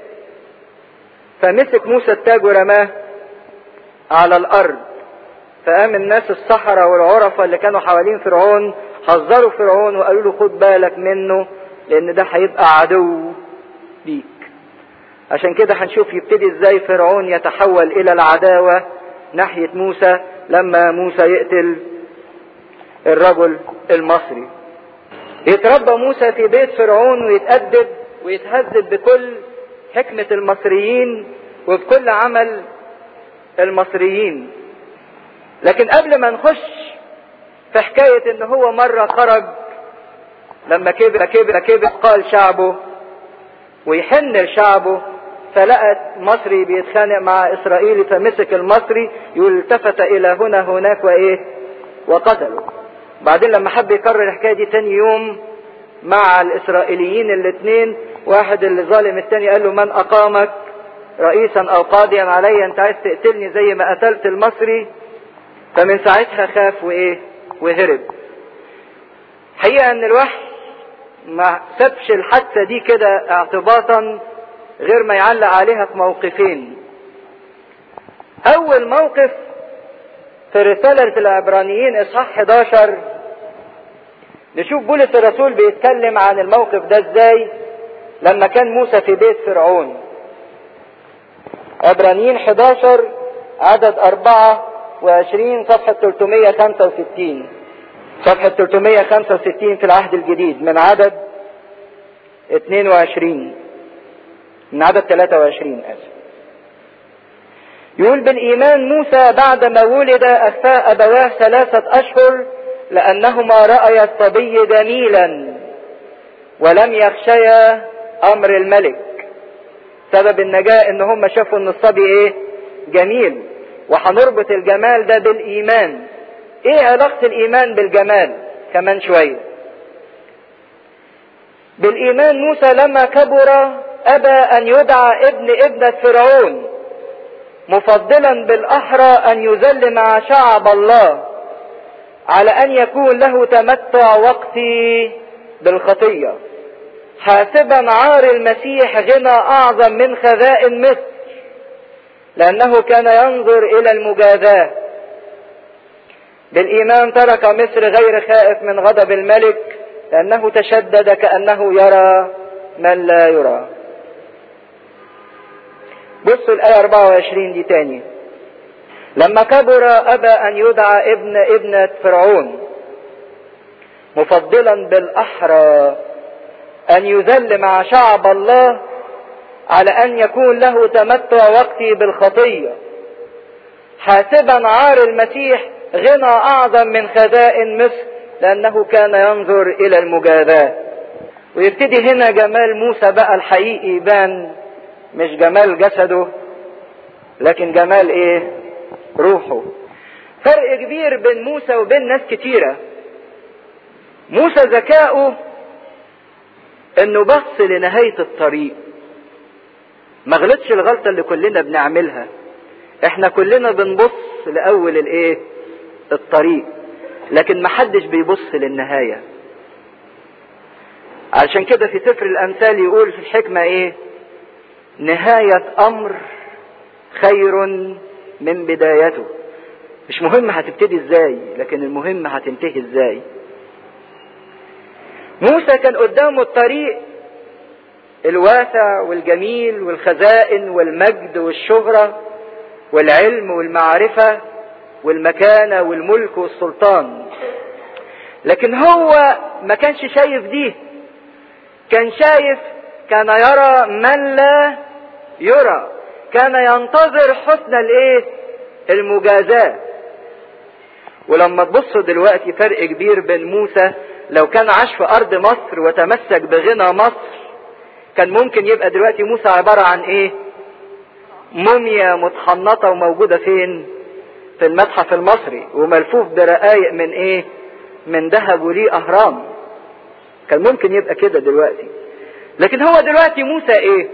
فمسك موسى التاج ورماه على الارض فقام الناس السحرة والعرفة اللي كانوا حوالين فرعون حذروا فرعون وقالوا له خد بالك منه لان ده هيبقى عدو ليك عشان كده هنشوف يبتدي ازاي فرعون يتحول الى العداوة ناحية موسى لما موسى يقتل الرجل المصري يتربى موسى في بيت فرعون ويتأدب ويتهذب بكل حكمة المصريين وبكل عمل المصريين لكن قبل ما نخش في حكاية ان هو مرة خرج لما كبر كبر كبر قال شعبه ويحن لشعبه فلقت مصري بيتخانق مع اسرائيلي فمسك المصري يقول التفت الى هنا هناك وايه وقتله بعدين لما حب يكرر الحكايه دي تاني يوم مع الاسرائيليين الاثنين واحد اللي ظالم التاني قال له من اقامك رئيسا او قاضيا علي انت عايز تقتلني زي ما قتلت المصري فمن ساعتها خاف وايه وهرب حقيقه ان الوحي ما سابش الحادثه دي كده اعتباطا غير ما يعلق عليها في موقفين اول موقف في رسالة العبرانيين اصحاح 11 نشوف بولس الرسول بيتكلم عن الموقف ده ازاي لما كان موسى في بيت فرعون عبرانيين 11 عدد 24 صفحة 365 صفحة 365 في العهد الجديد من عدد 22 من عدد 23 اسف يقول بالايمان موسى بعدما ولد اخفى ابواه ثلاثة اشهر لانهما رأيا الصبي جميلا ولم يخشيا امر الملك سبب النجاة ان هم شافوا ان الصبي ايه جميل وهنربط الجمال ده بالايمان ايه علاقة الايمان بالجمال كمان شوية بالايمان موسى لما كبر ابى ان يدعى ابن ابنة فرعون مفضلا بالاحرى ان يذل مع شعب الله على ان يكون له تمتع وقتي بالخطية حاسبا عار المسيح غنى اعظم من خزائن مصر لانه كان ينظر الى المجازاة بالايمان ترك مصر غير خائف من غضب الملك لانه تشدد كانه يرى من لا يرى بصوا الآية 24 دي تاني لما كبر أبى أن يدعى ابن ابنة فرعون مفضلا بالأحرى أن يذل مع شعب الله على أن يكون له تمتع وقتي بالخطية حاسبا عار المسيح غنى اعظم من خزائن مصر لانه كان ينظر الى المجازاه ويبتدي هنا جمال موسى بقى الحقيقي يبان مش جمال جسده لكن جمال ايه روحه فرق كبير بين موسى وبين ناس كتيرة موسى ذكاؤه انه بص لنهاية الطريق ما غلطش الغلطة اللي كلنا بنعملها احنا كلنا بنبص لاول الايه الطريق لكن محدش بيبص للنهاية علشان كده في سفر الامثال يقول في الحكمة ايه نهاية امر خير من بدايته مش مهم هتبتدي ازاي لكن المهم هتنتهي ازاي موسى كان قدامه الطريق الواسع والجميل والخزائن والمجد والشهرة والعلم والمعرفة والمكانة والملك والسلطان لكن هو ما كانش شايف دي كان شايف كان يرى من لا يرى كان ينتظر حسن الايه المجازاة ولما تبصوا دلوقتي فرق كبير بين موسى لو كان عاش في ارض مصر وتمسك بغنى مصر كان ممكن يبقى دلوقتي موسى عبارة عن ايه موميا متحنطة وموجودة فين في المتحف المصري وملفوف برقايق من ايه من ذهب وليه اهرام كان ممكن يبقى كده دلوقتي لكن هو دلوقتي موسى ايه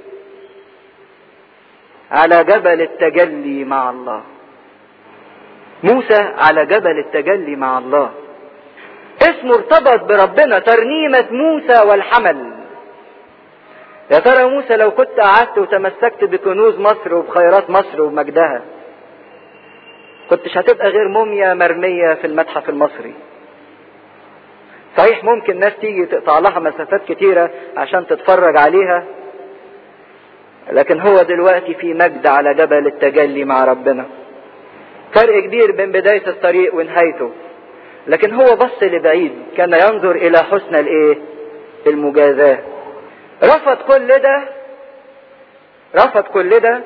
على جبل التجلي مع الله موسى على جبل التجلي مع الله اسمه ارتبط بربنا ترنيمة موسى والحمل يا ترى موسى لو كنت قعدت وتمسكت بكنوز مصر وبخيرات مصر ومجدها كنتش هتبقى غير موميا مرمية في المتحف المصري صحيح ممكن ناس تيجي تقطع لها مسافات كتيرة عشان تتفرج عليها لكن هو دلوقتي في مجد على جبل التجلي مع ربنا فرق كبير بين بداية الطريق ونهايته لكن هو بص لبعيد كان ينظر الى حسن الايه المجازاة رفض كل ده رفض كل ده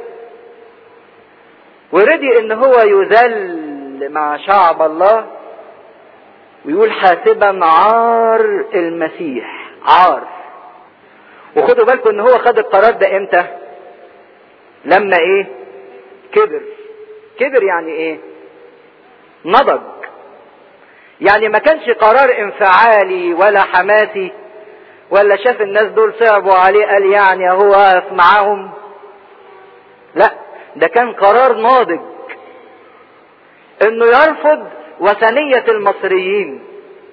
ورضي ان هو يذل مع شعب الله ويقول حاسبا عار المسيح عار وخدوا بالكم ان هو خد القرار ده امتى لما ايه كبر كبر يعني ايه نضج يعني ما كانش قرار انفعالي ولا حماسي ولا شاف الناس دول صعبوا عليه قال يعني هو واقف معاهم لا ده كان قرار ناضج انه يرفض وثنية المصريين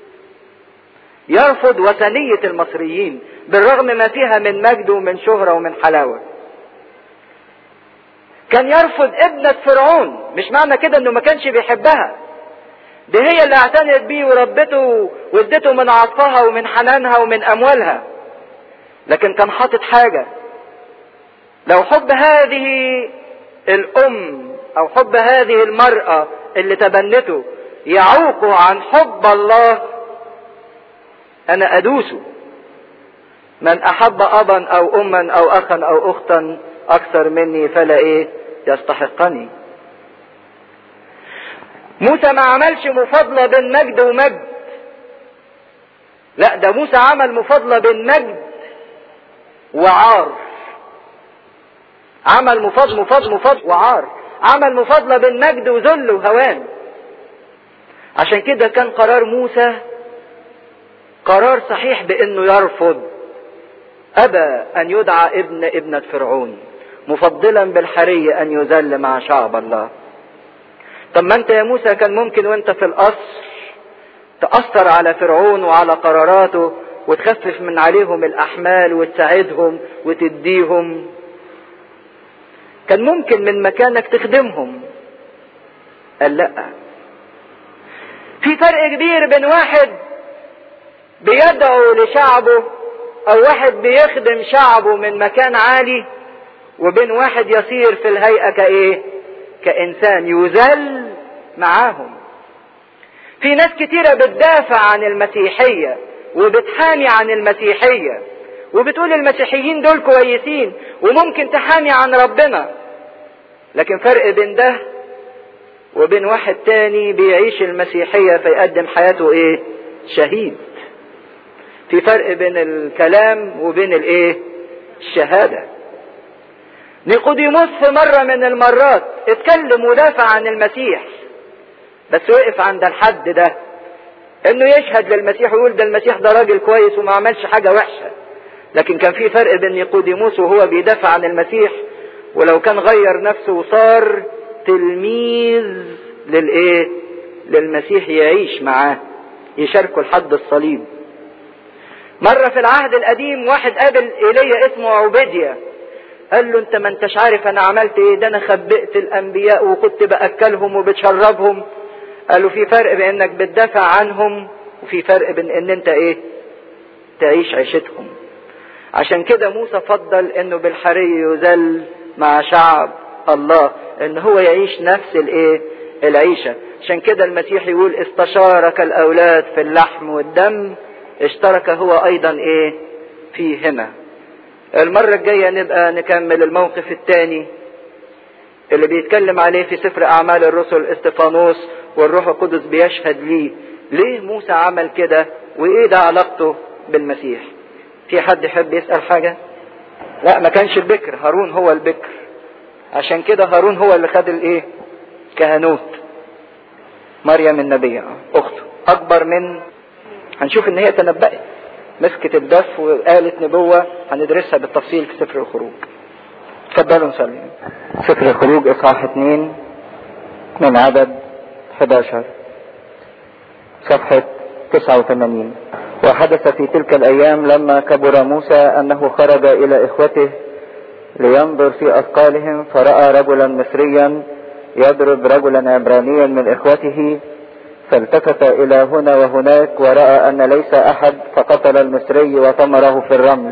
يرفض وثنية المصريين بالرغم ما فيها من مجد ومن شهرة ومن حلاوة كان يرفض ابنة فرعون مش معنى كده انه ما كانش بيحبها دي هي اللي اعتنت بيه وربته وادته من عطفها ومن حنانها ومن اموالها لكن كان حاطط حاجة لو حب هذه الام او حب هذه المرأة اللي تبنته يعوق عن حب الله انا ادوسه من احب ابا او اما او اخا او اختا اكثر مني فلا ايه يستحقني موسى ما عملش مفاضلة بين مجد ومجد لا ده موسى عمل مفاضلة بين مجد وعار عمل مفاضل مفاضل مفاضل وعار عمل مفاضلة بين مجد وذل وهوان عشان كده كان قرار موسى قرار صحيح بانه يرفض ابى ان يدعى ابن ابنة فرعون مفضلا بالحرية ان يذل مع شعب الله طب ما انت يا موسى كان ممكن وانت في القصر تأثر على فرعون وعلى قراراته وتخفف من عليهم الأحمال وتساعدهم وتديهم كان ممكن من مكانك تخدمهم قال لا في فرق كبير بين واحد بيدعو لشعبه او واحد بيخدم شعبه من مكان عالي وبين واحد يصير في الهيئة كايه كإنسان يذل معاهم في ناس كتيرة بتدافع عن المسيحية وبتحامي عن المسيحية وبتقول المسيحيين دول كويسين وممكن تحامي عن ربنا لكن فرق بين ده وبين واحد تاني بيعيش المسيحية فيقدم حياته ايه شهيد في فرق بين الكلام وبين الايه الشهادة نيقوديموس في مرة من المرات اتكلم ودافع عن المسيح بس وقف عند الحد ده انه يشهد للمسيح ويقول ده المسيح ده راجل كويس وما عملش حاجة وحشة لكن كان في فرق بين نيقوديموس وهو بيدافع عن المسيح ولو كان غير نفسه وصار تلميذ للايه للمسيح يعيش معاه يشاركه لحد الصليب مرة في العهد القديم واحد قابل ايليا اسمه عبيديا قال له انت ما انتش عارف انا عملت ايه ده انا خبئت الانبياء وكنت باكلهم وبتشربهم قالوا في فرق بين انك بتدافع عنهم وفي فرق بين ان انت ايه تعيش عيشتهم عشان كده موسى فضل انه بالحري يذل مع شعب الله ان هو يعيش نفس الايه العيشة عشان كده المسيح يقول استشارك الاولاد في اللحم والدم اشترك هو ايضا ايه فيهما المرة الجاية نبقى نكمل الموقف الثاني اللي بيتكلم عليه في سفر اعمال الرسل استفانوس والروح القدس بيشهد ليه ليه موسى عمل كده وايه ده علاقته بالمسيح في حد يحب يسأل حاجة لا ما كانش البكر هارون هو البكر عشان كده هارون هو اللي خد الايه كهنوت مريم النبية اخته اكبر من هنشوف ان هي تنبأت مسكت الدف وقالت نبوة هندرسها بالتفصيل في سفر الخروج اتفضلوا نصلي سفر الخروج اصحاح اتنين من عدد 11 صفحة 89 وحدث في تلك الايام لما كبر موسى انه خرج الى اخوته لينظر في اثقالهم فراى رجلا مصريا يضرب رجلا عبرانيا من اخوته فالتفت الى هنا وهناك وراى ان ليس احد فقتل المصري وطمره في الرمل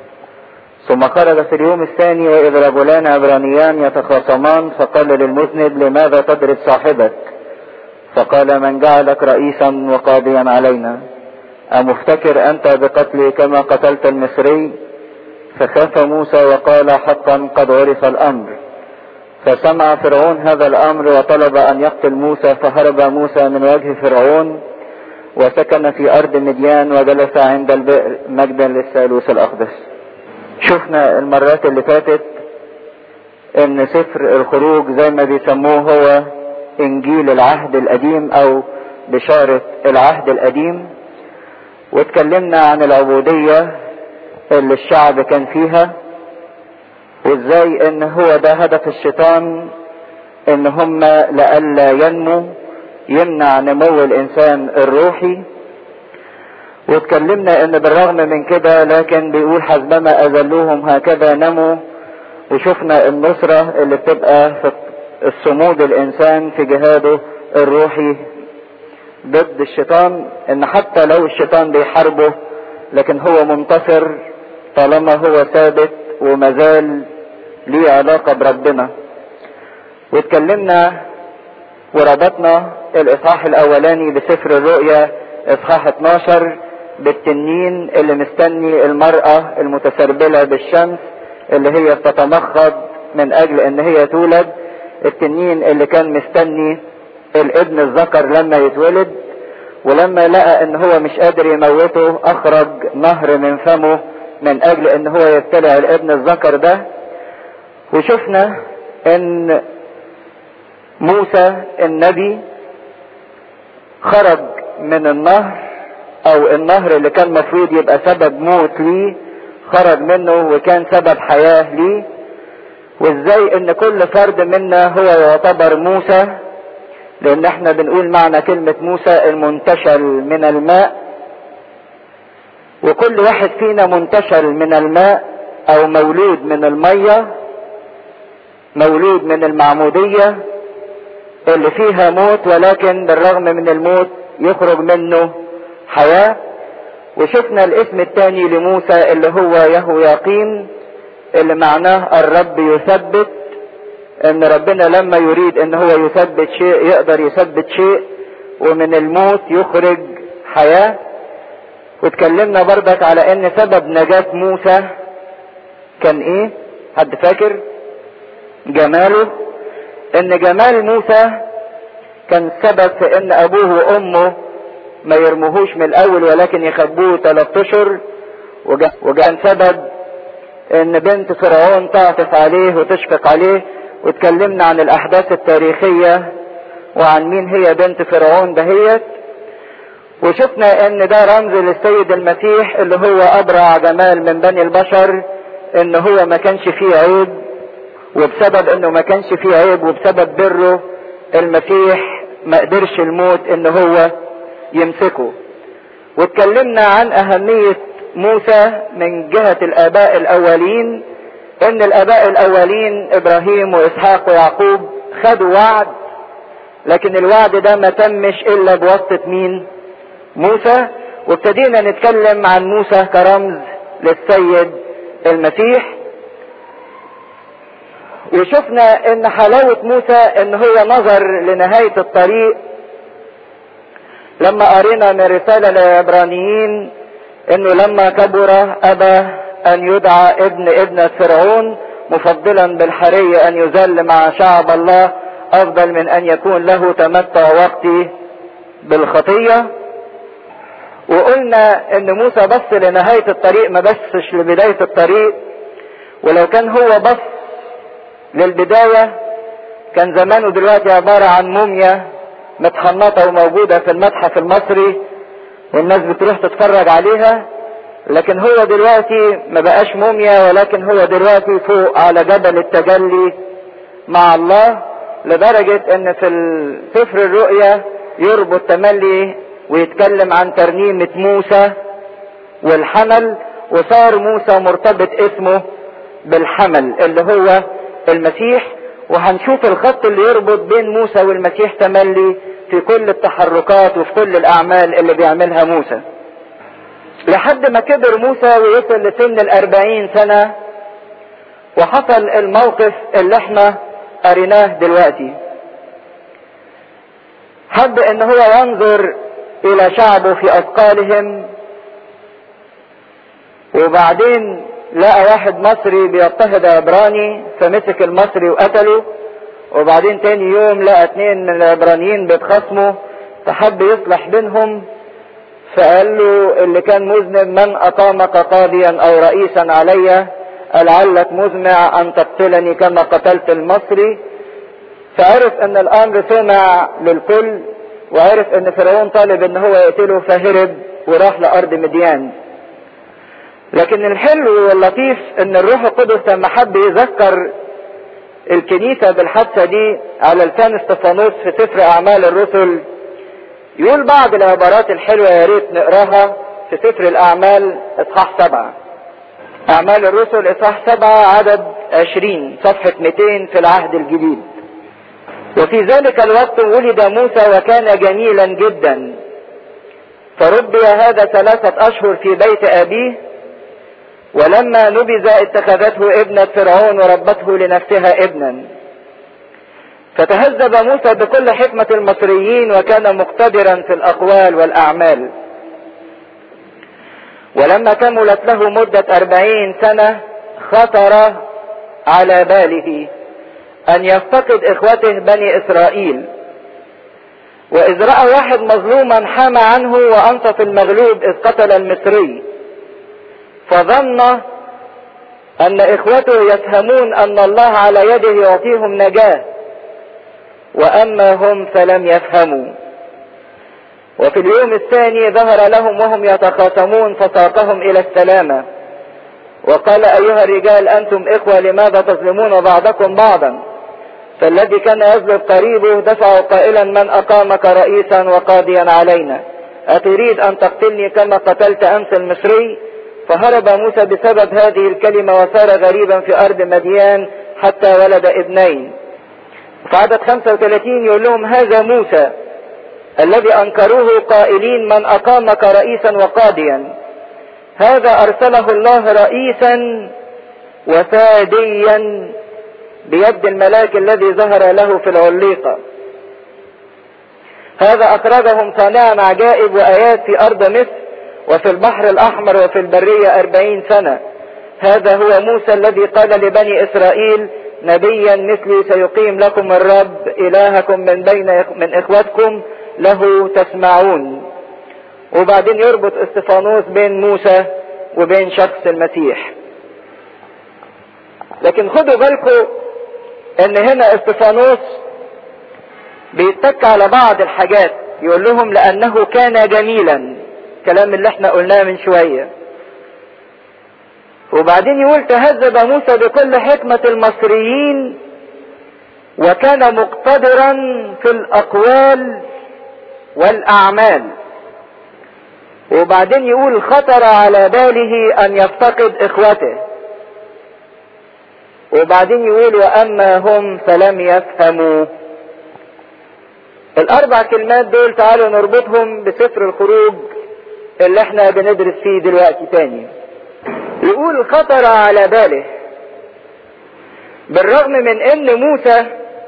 ثم خرج في اليوم الثاني واذ رجلان عبرانيان يتخاصمان فقال للمذنب لماذا تضرب صاحبك فقال من جعلك رئيسا وقاضيا علينا أمفتكر أنت بقتلي كما قتلت المصري فخاف موسى وقال حقا قد عرف الأمر فسمع فرعون هذا الأمر وطلب أن يقتل موسى فهرب موسى من وجه فرعون وسكن في أرض مديان وجلس عند البئر مجدا للثالوث الأقدس شفنا المرات اللي فاتت ان سفر الخروج زي ما بيسموه هو انجيل العهد القديم او بشارة العهد القديم واتكلمنا عن العبودية اللي الشعب كان فيها وازاي ان هو ده هدف الشيطان ان هم لئلا ينمو يمنع نمو الانسان الروحي واتكلمنا ان بالرغم من كده لكن بيقول حسبما اذلوهم هكذا نموا وشفنا النصرة اللي بتبقى في الصمود الانسان في جهاده الروحي ضد الشيطان ان حتى لو الشيطان بيحاربه لكن هو منتصر طالما هو ثابت ومازال ليه علاقة بربنا واتكلمنا وربطنا الاصحاح الاولاني بسفر الرؤيا اصحاح 12 بالتنين اللي مستني المرأة المتسربلة بالشمس اللي هي بتتمخض من اجل ان هي تولد التنين اللي كان مستني الابن الذكر لما يتولد ولما لقى ان هو مش قادر يموته اخرج نهر من فمه من اجل ان هو يبتلع الابن الذكر ده وشفنا ان موسى النبي خرج من النهر او النهر اللي كان مفروض يبقى سبب موت ليه خرج منه وكان سبب حياة ليه وازاي ان كل فرد منا هو يعتبر موسى لان احنا بنقول معنى كلمة موسى المنتشل من الماء وكل واحد فينا منتشل من الماء او مولود من المية مولود من المعمودية اللي فيها موت ولكن بالرغم من الموت يخرج منه حياة وشفنا الاسم الثاني لموسى اللي هو يهوياقيم اللي معناه الرب يثبت ان ربنا لما يريد ان هو يثبت شيء يقدر يثبت شيء ومن الموت يخرج حياة واتكلمنا بردك على ان سبب نجاة موسى كان ايه حد فاكر جماله ان جمال موسى كان سبب في ان ابوه وامه ما يرموهوش من الاول ولكن يخبوه ثلاث اشهر وكان سبب ان بنت فرعون تعطف عليه وتشفق عليه واتكلمنا عن الاحداث التاريخية وعن مين هي بنت فرعون دهيت وشفنا ان ده رمز للسيد المسيح اللي هو ابرع جمال من بني البشر ان هو ما كانش فيه عيب وبسبب انه ما كانش فيه عيب وبسبب بره المسيح ما قدرش الموت ان هو يمسكه واتكلمنا عن اهمية موسى من جهة الاباء الاولين ان الاباء الاولين ابراهيم واسحاق ويعقوب خدوا وعد لكن الوعد ده ما تمش الا بواسطة مين موسى وابتدينا نتكلم عن موسى كرمز للسيد المسيح وشفنا ان حلاوة موسى ان هو نظر لنهاية الطريق لما قرينا من رسالة للعبرانيين انه لما كبر ابى ان يدعى ابن ابنة فرعون مفضلا بالحرية ان يذل مع شعب الله افضل من ان يكون له تمتع وقتي بالخطية وقلنا ان موسى بص لنهاية الطريق ما بصش لبداية الطريق ولو كان هو بص للبداية كان زمانه دلوقتي عبارة عن موميا متحنطة وموجودة في المتحف المصري والناس بتروح تتفرج عليها لكن هو دلوقتي ما بقاش موميا ولكن هو دلوقتي فوق على جبل التجلي مع الله لدرجة ان في سفر الرؤيا يربط تملي ويتكلم عن ترنيمة موسى والحمل وصار موسى مرتبط اسمه بالحمل اللي هو المسيح وهنشوف الخط اللي يربط بين موسى والمسيح تملي في كل التحركات وفي كل الاعمال اللي بيعملها موسى لحد ما كبر موسى ويصل لسن الاربعين سنة وحصل الموقف اللي احنا قريناه دلوقتي حب ان هو ينظر الى شعبه في اثقالهم وبعدين لقى واحد مصري بيضطهد عبراني فمسك المصري وقتله وبعدين تاني يوم لقى اتنين من العبرانيين بيتخاصموا فحب يصلح بينهم فقال له اللي كان مذنب من اقامك قاضيا او رئيسا علي لعلك مزمع ان تقتلني كما قتلت المصري فعرف ان الامر سمع للكل وعرف ان فرعون طالب ان هو يقتله فهرب وراح لارض مديان لكن الحلو واللطيف ان الروح القدس لما حب يذكر الكنيسة بالحادثة دي على لسان استفانوس في سفر اعمال الرسل يقول بعض العبارات الحلوة يا ريت نقراها في سفر الاعمال اصحاح سبعة اعمال الرسل اصحاح سبعة عدد عشرين صفحة 200 في العهد الجديد وفي ذلك الوقت ولد موسى وكان جميلا جدا فربي هذا ثلاثة اشهر في بيت ابيه ولما نبذ اتخذته ابنة فرعون وربته لنفسها ابنا فتهذب موسى بكل حكمة المصريين وكان مقتدرا في الأقوال والأعمال ولما كملت له مدة أربعين سنة خطر على باله أن يفتقد إخوته بني إسرائيل وإذ رأى واحد مظلوما حام عنه وأنصف المغلوب إذ قتل المصري فظن ان اخوته يفهمون ان الله على يده يعطيهم نجاة واما هم فلم يفهموا وفي اليوم الثاني ظهر لهم وهم يتخاصمون فساقهم الى السلامة وقال ايها الرجال انتم اخوة لماذا تظلمون بعضكم بعضا فالذي كان يظلم قريبه دفعه قائلا من اقامك رئيسا وقاضيا علينا اتريد ان تقتلني كما قتلت امس المصري فهرب موسى بسبب هذه الكلمة وصار غريبا في أرض مديان حتى ولد ابنين في عدد 35 يقول لهم هذا موسى الذي أنكروه قائلين من أقامك رئيسا وقاضيا هذا أرسله الله رئيسا وفاديا بيد الملاك الذي ظهر له في العليقة هذا أخرجهم صانعا عجائب وآيات في أرض مصر وفي البحر الأحمر وفي البرية أربعين سنة هذا هو موسى الذي قال لبني إسرائيل نبيا مثلي سيقيم لكم الرب إلهكم من بين من إخوتكم له تسمعون وبعدين يربط استفانوس بين موسى وبين شخص المسيح لكن خدوا بالكم ان هنا استفانوس بيتك على بعض الحاجات يقول لهم لانه كان جميلا الكلام اللي احنا قلناه من شويه وبعدين يقول تهذب موسى بكل حكمة المصريين وكان مقتدرا في الأقوال والأعمال وبعدين يقول خطر على باله أن يفتقد إخوته وبعدين يقول وأما هم فلم يفهموا الأربع كلمات دول تعالوا نربطهم بسفر الخروج اللي احنا بندرس فيه دلوقتي تاني يقول خطر على باله بالرغم من ان موسى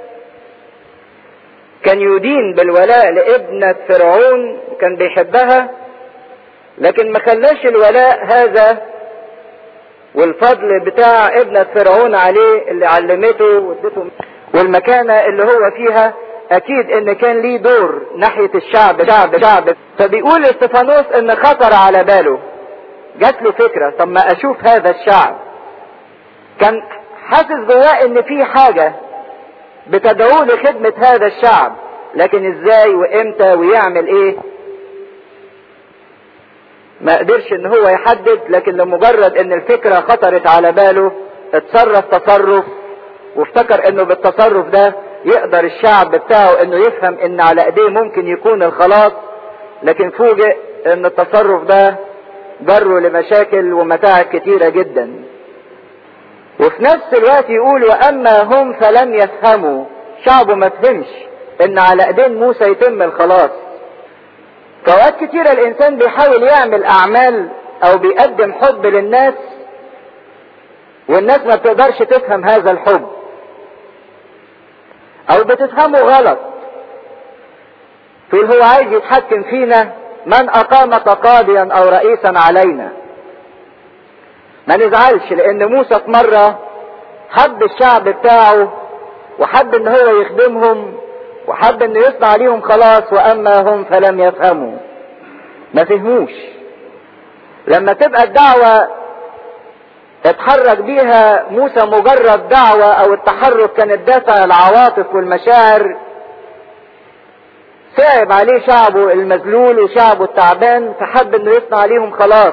كان يدين بالولاء لابنة فرعون كان بيحبها لكن ما خلاش الولاء هذا والفضل بتاع ابنة فرعون عليه اللي علمته وادته والمكانة اللي هو فيها اكيد ان كان ليه دور ناحية الشعب شعب شعب فبيقول استفانوس ان خطر على باله جات له فكرة طب ما اشوف هذا الشعب كان حاسس جواه ان في حاجة بتدعوه لخدمة هذا الشعب لكن ازاي وامتى ويعمل ايه ما قدرش ان هو يحدد لكن لمجرد ان الفكرة خطرت على باله اتصرف تصرف وافتكر انه بالتصرف ده يقدر الشعب بتاعه انه يفهم ان على ايديه ممكن يكون الخلاص لكن فوجئ ان التصرف ده جره لمشاكل ومتاعب كتيرة جدا وفي نفس الوقت يقول واما هم فلم يفهموا شعبه ما فهمش ان على ايدين موسى يتم الخلاص فوقات كتيرة الانسان بيحاول يعمل اعمال او بيقدم حب للناس والناس ما بتقدرش تفهم هذا الحب او بتفهمه غلط تقول هو عايز يتحكم فينا من اقامك قاضيا او رئيسا علينا ما نزعلش لان موسى في مرة حب الشعب بتاعه وحب ان هو يخدمهم وحب انه يصنع عليهم خلاص واما هم فلم يفهموا ما فهموش لما تبقى الدعوة اتحرك بيها موسى مجرد دعوة او التحرك كانت دافع العواطف والمشاعر صعب عليه شعبه المذلول وشعبه التعبان فحب انه يصنع عليهم خلاص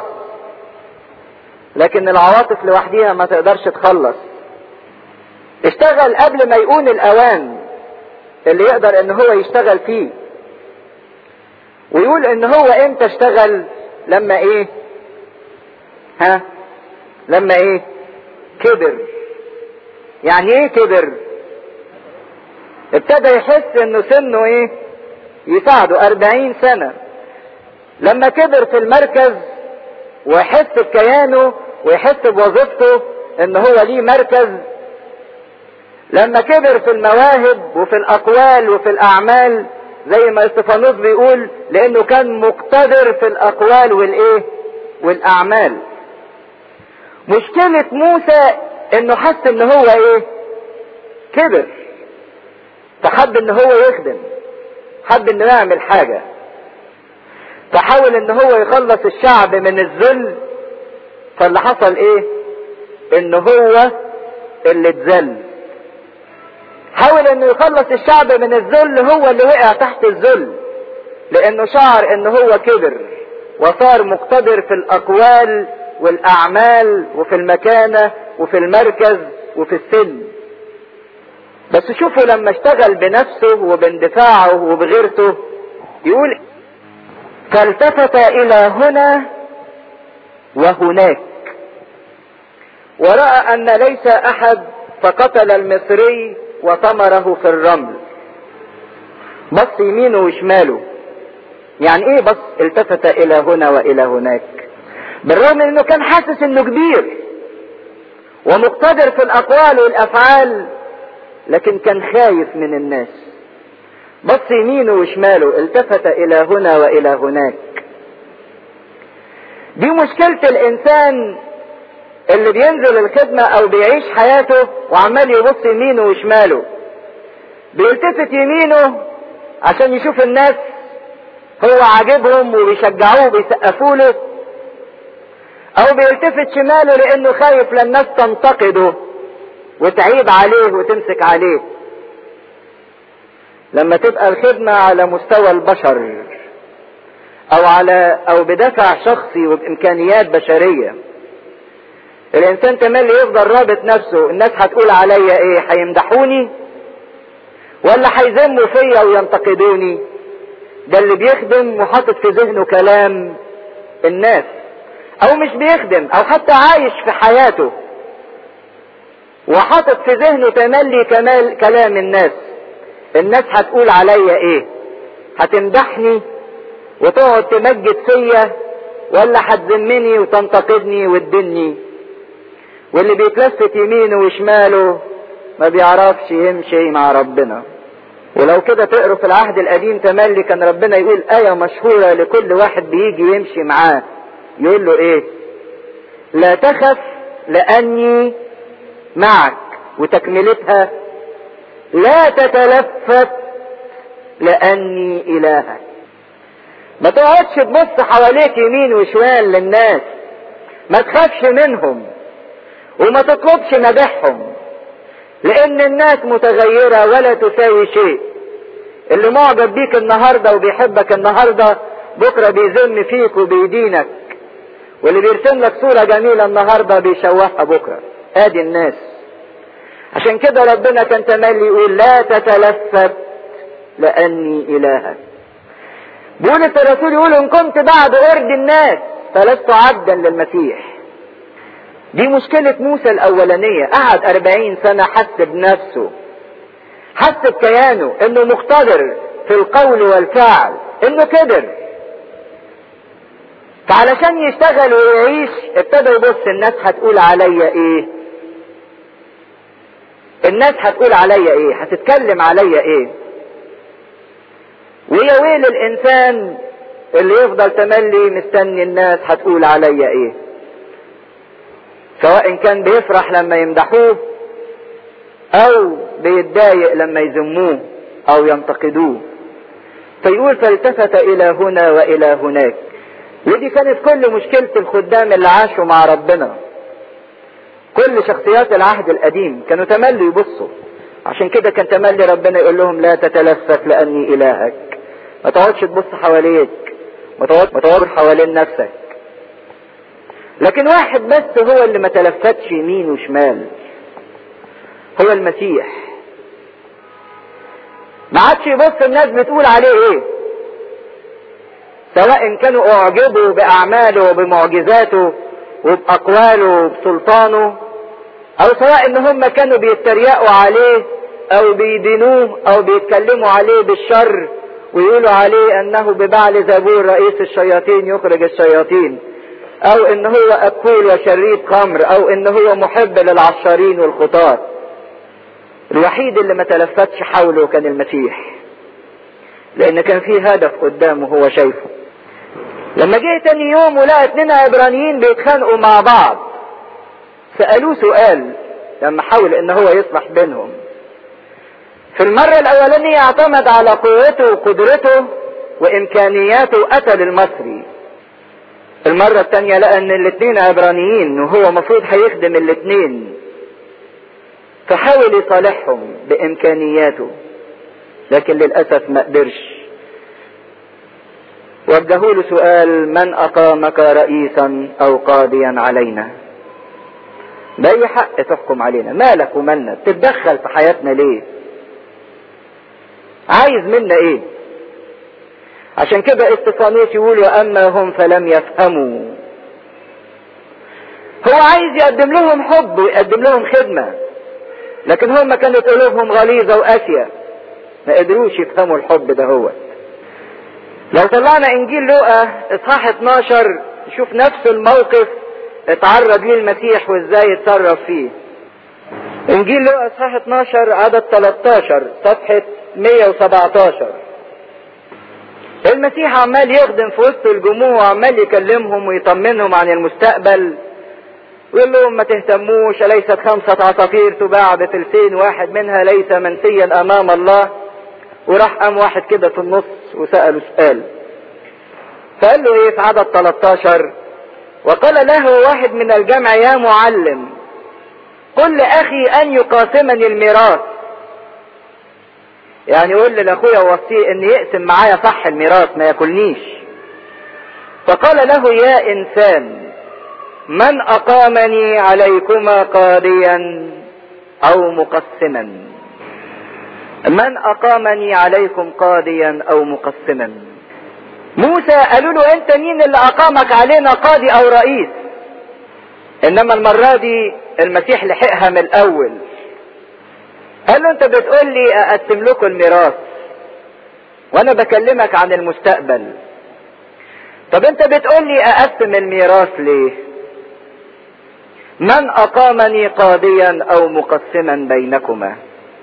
لكن العواطف لوحديها ما تقدرش تخلص اشتغل قبل ما يكون الاوان اللي يقدر ان هو يشتغل فيه ويقول ان هو امتى اشتغل لما ايه ها لما ايه كبر يعني ايه كبر ابتدى يحس انه سنه ايه يساعده اربعين سنة لما كبر في المركز ويحس بكيانه ويحس بوظيفته ان هو ليه مركز لما كبر في المواهب وفي الاقوال وفي الاعمال زي ما استفانوس بيقول لانه كان مقتدر في الاقوال والايه والاعمال مشكلة موسى انه حس ان هو ايه كبر فحب ان هو يخدم حب انه يعمل حاجة فحاول ان هو يخلص الشعب من الذل فاللي حصل ايه ان هو اللي اتذل حاول انه يخلص الشعب من الذل هو اللي وقع تحت الذل لانه شعر ان هو كبر وصار مقتدر في الاقوال والاعمال وفي المكانة وفي المركز وفي السن بس شوفوا لما اشتغل بنفسه وباندفاعه وبغيرته يقول فالتفت الى هنا وهناك ورأى ان ليس احد فقتل المصري وطمره في الرمل بص يمينه وشماله يعني ايه بص التفت الى هنا والى هناك بالرغم انه كان حاسس انه كبير ومقتدر في الاقوال والافعال لكن كان خايف من الناس بص يمينه وشماله التفت الى هنا والى هناك دي مشكلة الانسان اللي بينزل الخدمة او بيعيش حياته وعمال يبص يمينه وشماله بيلتفت يمينه عشان يشوف الناس هو عاجبهم وبيشجعوه وبيسقفوا له او بيلتفت شماله لانه خايف للناس تنتقده وتعيب عليه وتمسك عليه لما تبقى الخدمة على مستوى البشر او على او بدافع شخصي وبامكانيات بشرية الانسان تملي يفضل رابط نفسه الناس هتقول عليا ايه هيمدحوني ولا هيذموا فيا وينتقدوني ده اللي بيخدم وحاطط في ذهنه كلام الناس او مش بيخدم او حتى عايش في حياته وحاطط في ذهنه تملي كمال كلام الناس الناس هتقول عليا ايه هتمدحني وتقعد تمجد فيا ولا هتذمني وتنتقدني وتدني واللي بيتلفت يمينه وشماله ما بيعرفش يمشي مع ربنا ولو كده تقروا في العهد القديم تملي كان ربنا يقول آية مشهورة لكل واحد بيجي ويمشي معاه يقول له ايه لا تخف لأني معك وتكملتها لا تتلفت لأني إلهك ما تقعدش تبص حواليك يمين وشمال للناس ما تخافش منهم وما تطلبش مدحهم لان الناس متغيرة ولا تساوي شيء اللي معجب بيك النهاردة وبيحبك النهاردة بكرة بيذم فيك وبيدينك واللي بيرسم لك صورة جميلة النهاردة بيشوهها بكرة ادي الناس عشان كده ربنا كان تملي يقول لا تتلفت لاني الهك بولس الرسول يقول ان كنت بعد ارض الناس فلست عبدا للمسيح دي مشكلة موسى الأولانية قعد أربعين سنة حس بنفسه حس بكيانه إنه مقتدر في القول والفعل إنه كبر فعلشان يشتغل ويعيش ابتدى يبص الناس هتقول عليا ايه الناس هتقول عليا ايه هتتكلم عليا ايه ويا ويل الانسان اللي يفضل تملي مستني الناس هتقول عليا ايه سواء كان بيفرح لما يمدحوه او بيتضايق لما يذموه او ينتقدوه فيقول فالتفت الى هنا والى هناك ودي كانت كل مشكلة الخدام اللي عاشوا مع ربنا كل شخصيات العهد القديم كانوا تملي يبصوا عشان كده كان تملي ربنا يقول لهم لا تتلفت لاني الهك ما تقعدش تبص حواليك ما تقعدش حوالين نفسك لكن واحد بس هو اللي ما تلفتش يمين وشمال هو المسيح ما عادش يبص الناس بتقول عليه ايه سواء كانوا اعجبوا باعماله وبمعجزاته وباقواله وبسلطانه او سواء ان هم كانوا بيتريقوا عليه او بيدينوه او بيتكلموا عليه بالشر ويقولوا عليه انه ببعل زبور رئيس الشياطين يخرج الشياطين او ان هو اكول وشريب خمر او ان هو محب للعشارين والخطاة الوحيد اللي ما تلفتش حوله كان المسيح لان كان في هدف قدامه هو شايفه لما جه تاني يوم ولقى اتنين عبرانيين بيتخانقوا مع بعض سألوه سؤال لما حاول ان هو يصلح بينهم في المرة الاولانية اعتمد على قوته وقدرته وامكانياته وقتل المصري المرة التانية لقى ان الاتنين عبرانيين وهو مفروض هيخدم الاتنين فحاول يصالحهم بامكانياته لكن للأسف ما قدرش وجهوا له سؤال من أقامك رئيسا أو قاضيا علينا بأي حق تحكم علينا مالك ومالنا تتدخل في حياتنا ليه عايز منا ايه عشان كده استفانوس يقول واما هم فلم يفهموا هو عايز يقدم لهم حب ويقدم لهم خدمة لكن هم كانت قلوبهم غليظة وقاسية ما قدروش يفهموا الحب ده هو لو طلعنا انجيل لوقا اصحاح 12 نشوف نفس الموقف اتعرض ليه المسيح وازاي اتصرف فيه انجيل لوقا اصحاح 12 عدد 13 صفحة 117 المسيح عمال يخدم في وسط الجموع وعمال يكلمهم ويطمنهم عن المستقبل ويقول لهم ما تهتموش ليست خمسة عصافير تباع بفلسين واحد منها ليس منسيا امام الله وراح قام واحد كده في النص وسأله سؤال فقال له ايه في عدد 13 وقال له واحد من الجمع يا معلم قل لأخي أن يقاسمني الميراث يعني يقول لاخويا ووصيه ان يقسم معايا صح الميراث ما ياكلنيش فقال له يا انسان من اقامني عليكما قاضيا او مقسما من اقامني عليكم قاضيا او مقسما موسى قالوا له انت مين اللي اقامك علينا قاضي او رئيس انما المرة دي المسيح لحقها من الاول قال له انت بتقول لي اقسم لكم الميراث وانا بكلمك عن المستقبل طب انت بتقول لي اقسم الميراث ليه من اقامني قاضيا او مقسما بينكما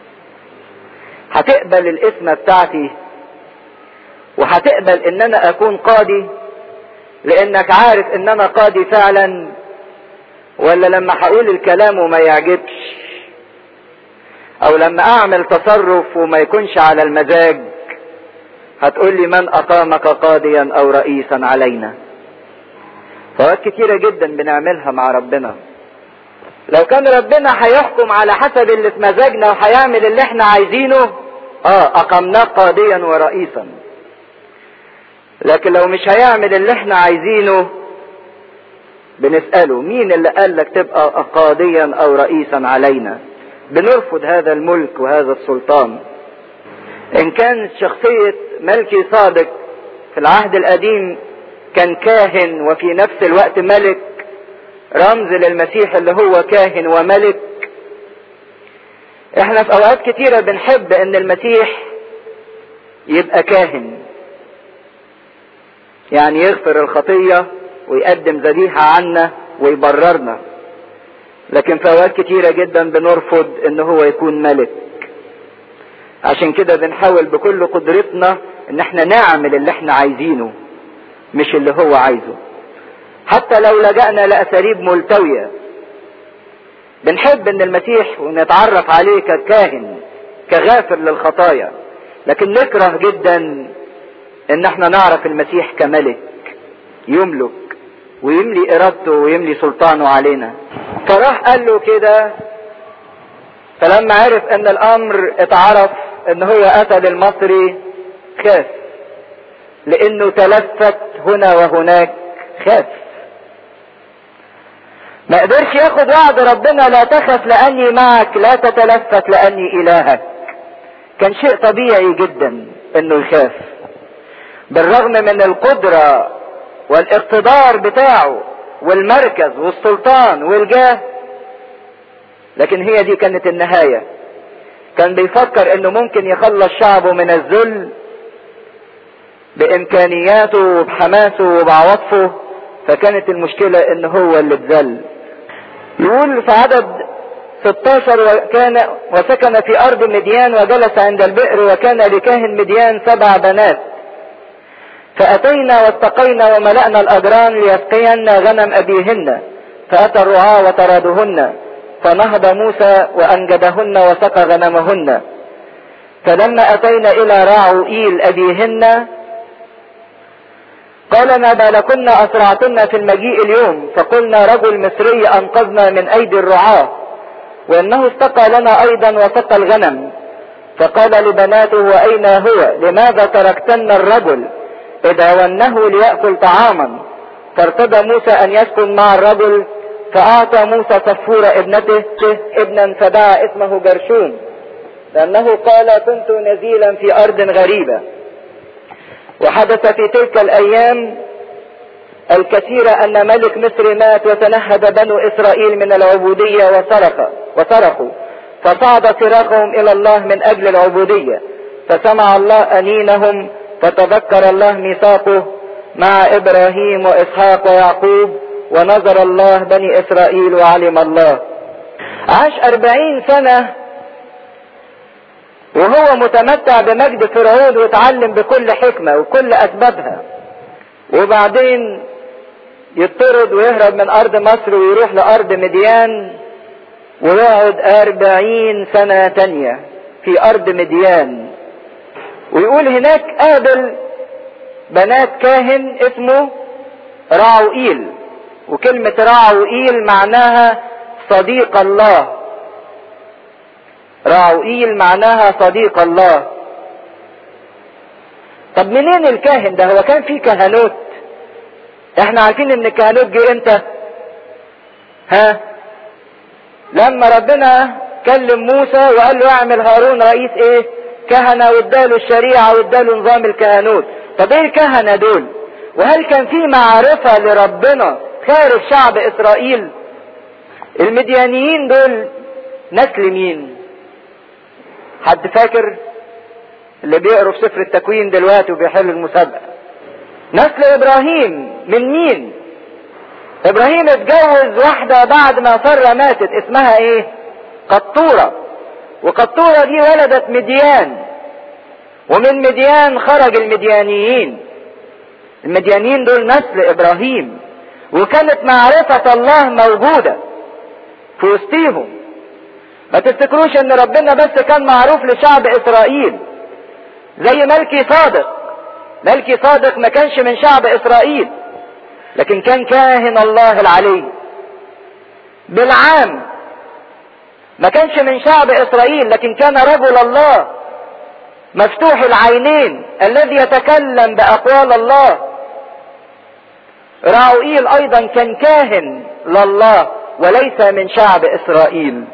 هتقبل الاسم بتاعتي وهتقبل ان انا اكون قاضي لانك عارف ان انا قاضي فعلا ولا لما هقول الكلام وما يعجبش او لما اعمل تصرف وما يكونش على المزاج هتقول لي من اقامك قاضيا او رئيسا علينا فوقت كتيرة جدا بنعملها مع ربنا لو كان ربنا هيحكم على حسب اللي في مزاجنا وهيعمل اللي احنا عايزينه اه اقمناه قاضيا ورئيسا لكن لو مش هيعمل اللي احنا عايزينه بنسأله مين اللي قال لك تبقى قاضيا او رئيسا علينا بنرفض هذا الملك وهذا السلطان ان كان شخصية ملكي صادق في العهد القديم كان كاهن وفي نفس الوقت ملك رمز للمسيح اللي هو كاهن وملك احنا في اوقات كتيرة بنحب ان المسيح يبقى كاهن يعني يغفر الخطية ويقدم ذبيحة عنا ويبررنا لكن في اوقات كتيرة جدا بنرفض ان هو يكون ملك عشان كده بنحاول بكل قدرتنا ان احنا نعمل اللي احنا عايزينه مش اللي هو عايزه حتى لو لجأنا لأساليب ملتوية بنحب ان المسيح ونتعرف عليه ككاهن كغافر للخطايا لكن نكره جدا ان احنا نعرف المسيح كملك يملك ويملي ارادته ويملي سلطانه علينا فراح قال له كده فلما عرف ان الامر اتعرف ان هو قتل المصري خاف لانه تلفت هنا وهناك خاف ما قدرش ياخد وعد ربنا لا تخف لاني معك لا تتلفت لاني الهك كان شيء طبيعي جدا انه يخاف بالرغم من القدرة والاقتدار بتاعه والمركز والسلطان والجاه لكن هي دي كانت النهاية كان بيفكر انه ممكن يخلص شعبه من الذل بامكانياته وبحماسه وبعواطفه فكانت المشكلة ان هو اللي اتذل يقول في عدد 16 وكان وسكن في ارض مديان وجلس عند البئر وكان لكاهن مديان سبع بنات فاتينا واتقينا وملأنا الاجران ليسقين غنم ابيهن فاتى الرعاة وطردهن فنهض موسى وانجدهن وسقى غنمهن فلما اتينا الى راعوئيل ابيهن قال ما بالكن اسرعتن في المجيء اليوم فقلنا رجل مصري انقذنا من ايدي الرعاة وانه استقى لنا ايضا وسقى الغنم فقال لبناته واين هو لماذا تركتن الرجل اذا ونه ليأكل طعاما فارتضى موسى ان يسكن مع الرجل فاعطى موسى صفورة ابنته ابنا فدعا اسمه جرشوم لانه قال كنت نزيلا في ارض غريبة وحدث في تلك الايام الكثيرة ان ملك مصر مات وتنهد بنو اسرائيل من العبودية وصرخ وصرخوا فصعد صراخهم الى الله من اجل العبودية فسمع الله انينهم فتذكر الله ميثاقه مع ابراهيم واسحاق ويعقوب ونظر الله بني اسرائيل وعلم الله عاش اربعين سنة وهو متمتع بمجد فرعون وتعلم بكل حكمة وكل اسبابها وبعدين يطرد ويهرب من ارض مصر ويروح لارض مديان ويقعد اربعين سنة تانية في ارض مديان ويقول هناك قابل بنات كاهن اسمه راعوئيل وكلمة راعوئيل معناها صديق الله راعوئيل معناها صديق الله طب منين الكاهن ده هو كان في كهنوت احنا عارفين ان الكهنوت جه امتى ها لما ربنا كلم موسى وقال له اعمل هارون رئيس ايه كهنة واداله الشريعة واداله نظام الكهنوت طب ايه الكهنة دول وهل كان في معرفة لربنا خارج شعب اسرائيل المديانيين دول نسل مين حد فاكر اللي بيقروا في سفر التكوين دلوقتي وبيحل المسابقة نسل ابراهيم من مين ابراهيم اتجوز واحدة بعد ما سارة ماتت اسمها ايه قطورة وقطورة دي ولدت مديان ومن مديان خرج المديانيين المديانيين دول نسل ابراهيم وكانت معرفة الله موجودة في وسطيهم ما تفتكروش ان ربنا بس كان معروف لشعب اسرائيل زي ملكي صادق ملكي صادق ما كانش من شعب اسرائيل لكن كان كاهن الله العلي بالعام ما كانش من شعب اسرائيل لكن كان رجل الله مفتوح العينين الذي يتكلم باقوال الله راؤيل ايضا كان كاهن لله وليس من شعب اسرائيل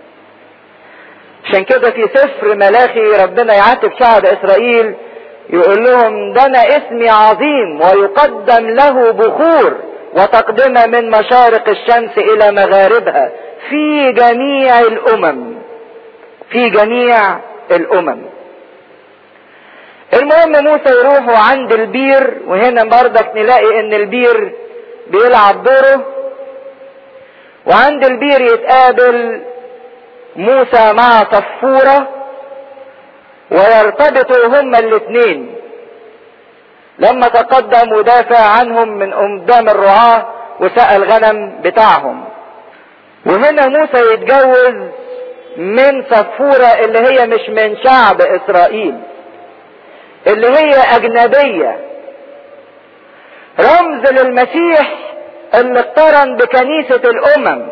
عشان كده في سفر ملاخي ربنا يعاتب شعب اسرائيل يقول لهم ده انا اسمي عظيم ويقدم له بخور وتقدمة من مشارق الشمس الى مغاربها في جميع الامم في جميع الامم المهم موسى يروحوا عند البير وهنا بردك نلاقي ان البير بيلعب دوره وعند البير يتقابل موسى مع صفورة ويرتبطوا هما الاثنين لما تقدم ودافع عنهم من قدام الرعاة وسقى الغنم بتاعهم وهنا موسى يتجوز من صفورة اللي هي مش من شعب اسرائيل اللي هي اجنبية رمز للمسيح اللي اقترن بكنيسة الامم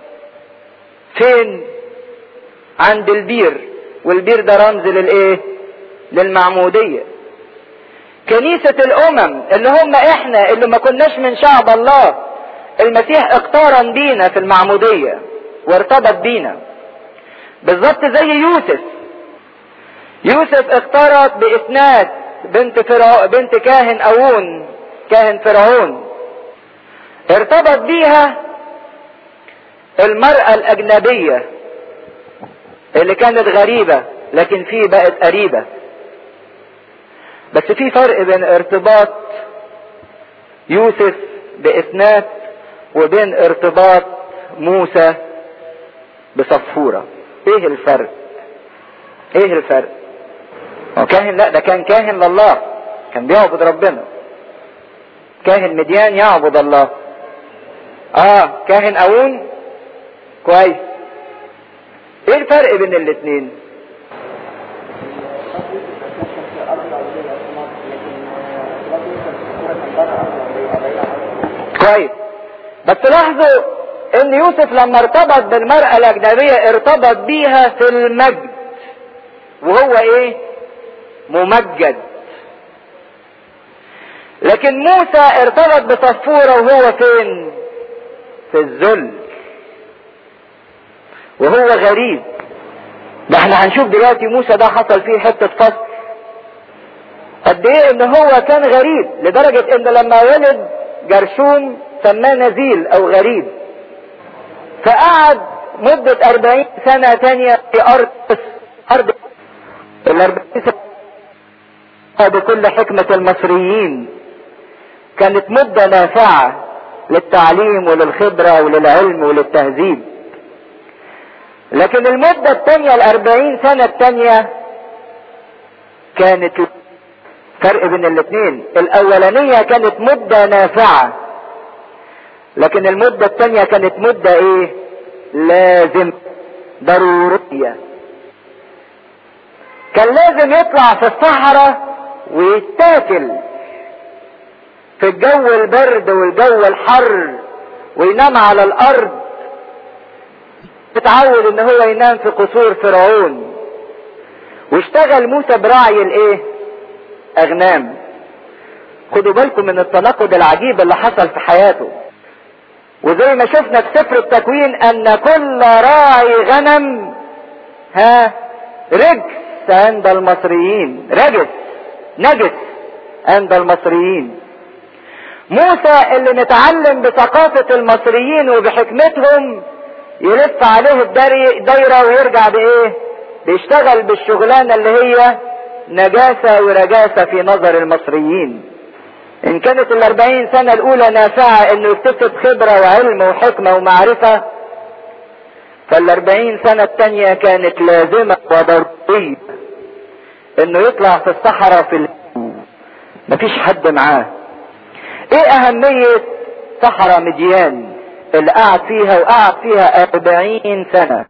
فين عند البير والبير ده رمز للايه للمعمودية كنيسة الامم اللي هم احنا اللي ما كناش من شعب الله المسيح اقترن بينا في المعمودية وارتبط بينا بالظبط زي يوسف يوسف اختلط بإسنات بنت فرعون بنت كاهن أون كاهن فرعون ارتبط بيها المرأة الأجنبية اللي كانت غريبة لكن في بقت قريبة بس في فرق بين ارتباط يوسف بإسنات وبين ارتباط موسى بصفورة ايه الفرق ايه الفرق هو كاهن لا ده كان كاهن لله كان بيعبد ربنا كاهن مديان يعبد الله اه كاهن اون كويس ايه الفرق بين الاثنين كويس بس لاحظوا ان يوسف لما ارتبط بالمرأة الاجنبية ارتبط بيها في المجد وهو ايه ممجد لكن موسى ارتبط بصفورة وهو فين في الذل وهو غريب ده احنا هنشوف دلوقتي موسى ده حصل فيه حتة فصل قد ايه ان هو كان غريب لدرجة ان لما ولد جرشوم سماه نزيل او غريب فقعد مدة اربعين سنة تانية في ارض ارض الاربعين سنة بكل حكمة المصريين كانت مدة نافعة للتعليم وللخبرة وللعلم وللتهذيب لكن المدة التانية الاربعين سنة التانية كانت فرق بين الاثنين الاولانية كانت مدة نافعة لكن المدة التانية كانت مدة ايه لازم ضرورية كان لازم يطلع في الصحراء ويتاكل في الجو البرد والجو الحر وينام على الارض اتعود ان هو ينام في قصور فرعون واشتغل موسى براعي الايه اغنام خدوا بالكم من التناقض العجيب اللي حصل في حياته وزي ما شفنا في سفر التكوين ان كل راعي غنم ها رجس عند المصريين رجس نجس عند المصريين موسى اللي نتعلم بثقافة المصريين وبحكمتهم يلف عليه الدايرة ويرجع بايه بيشتغل بالشغلانة اللي هي نجاسة ورجاسة في نظر المصريين ان كانت الاربعين سنة الاولى نافعة انه يكتسب خبرة وعلم وحكمة ومعرفة فالاربعين سنة التانية كانت لازمة وضرورية انه يطلع في الصحراء في الهدوء مفيش حد معاه ايه اهمية صحراء مديان اللي قعد فيها وقعد فيها اربعين سنة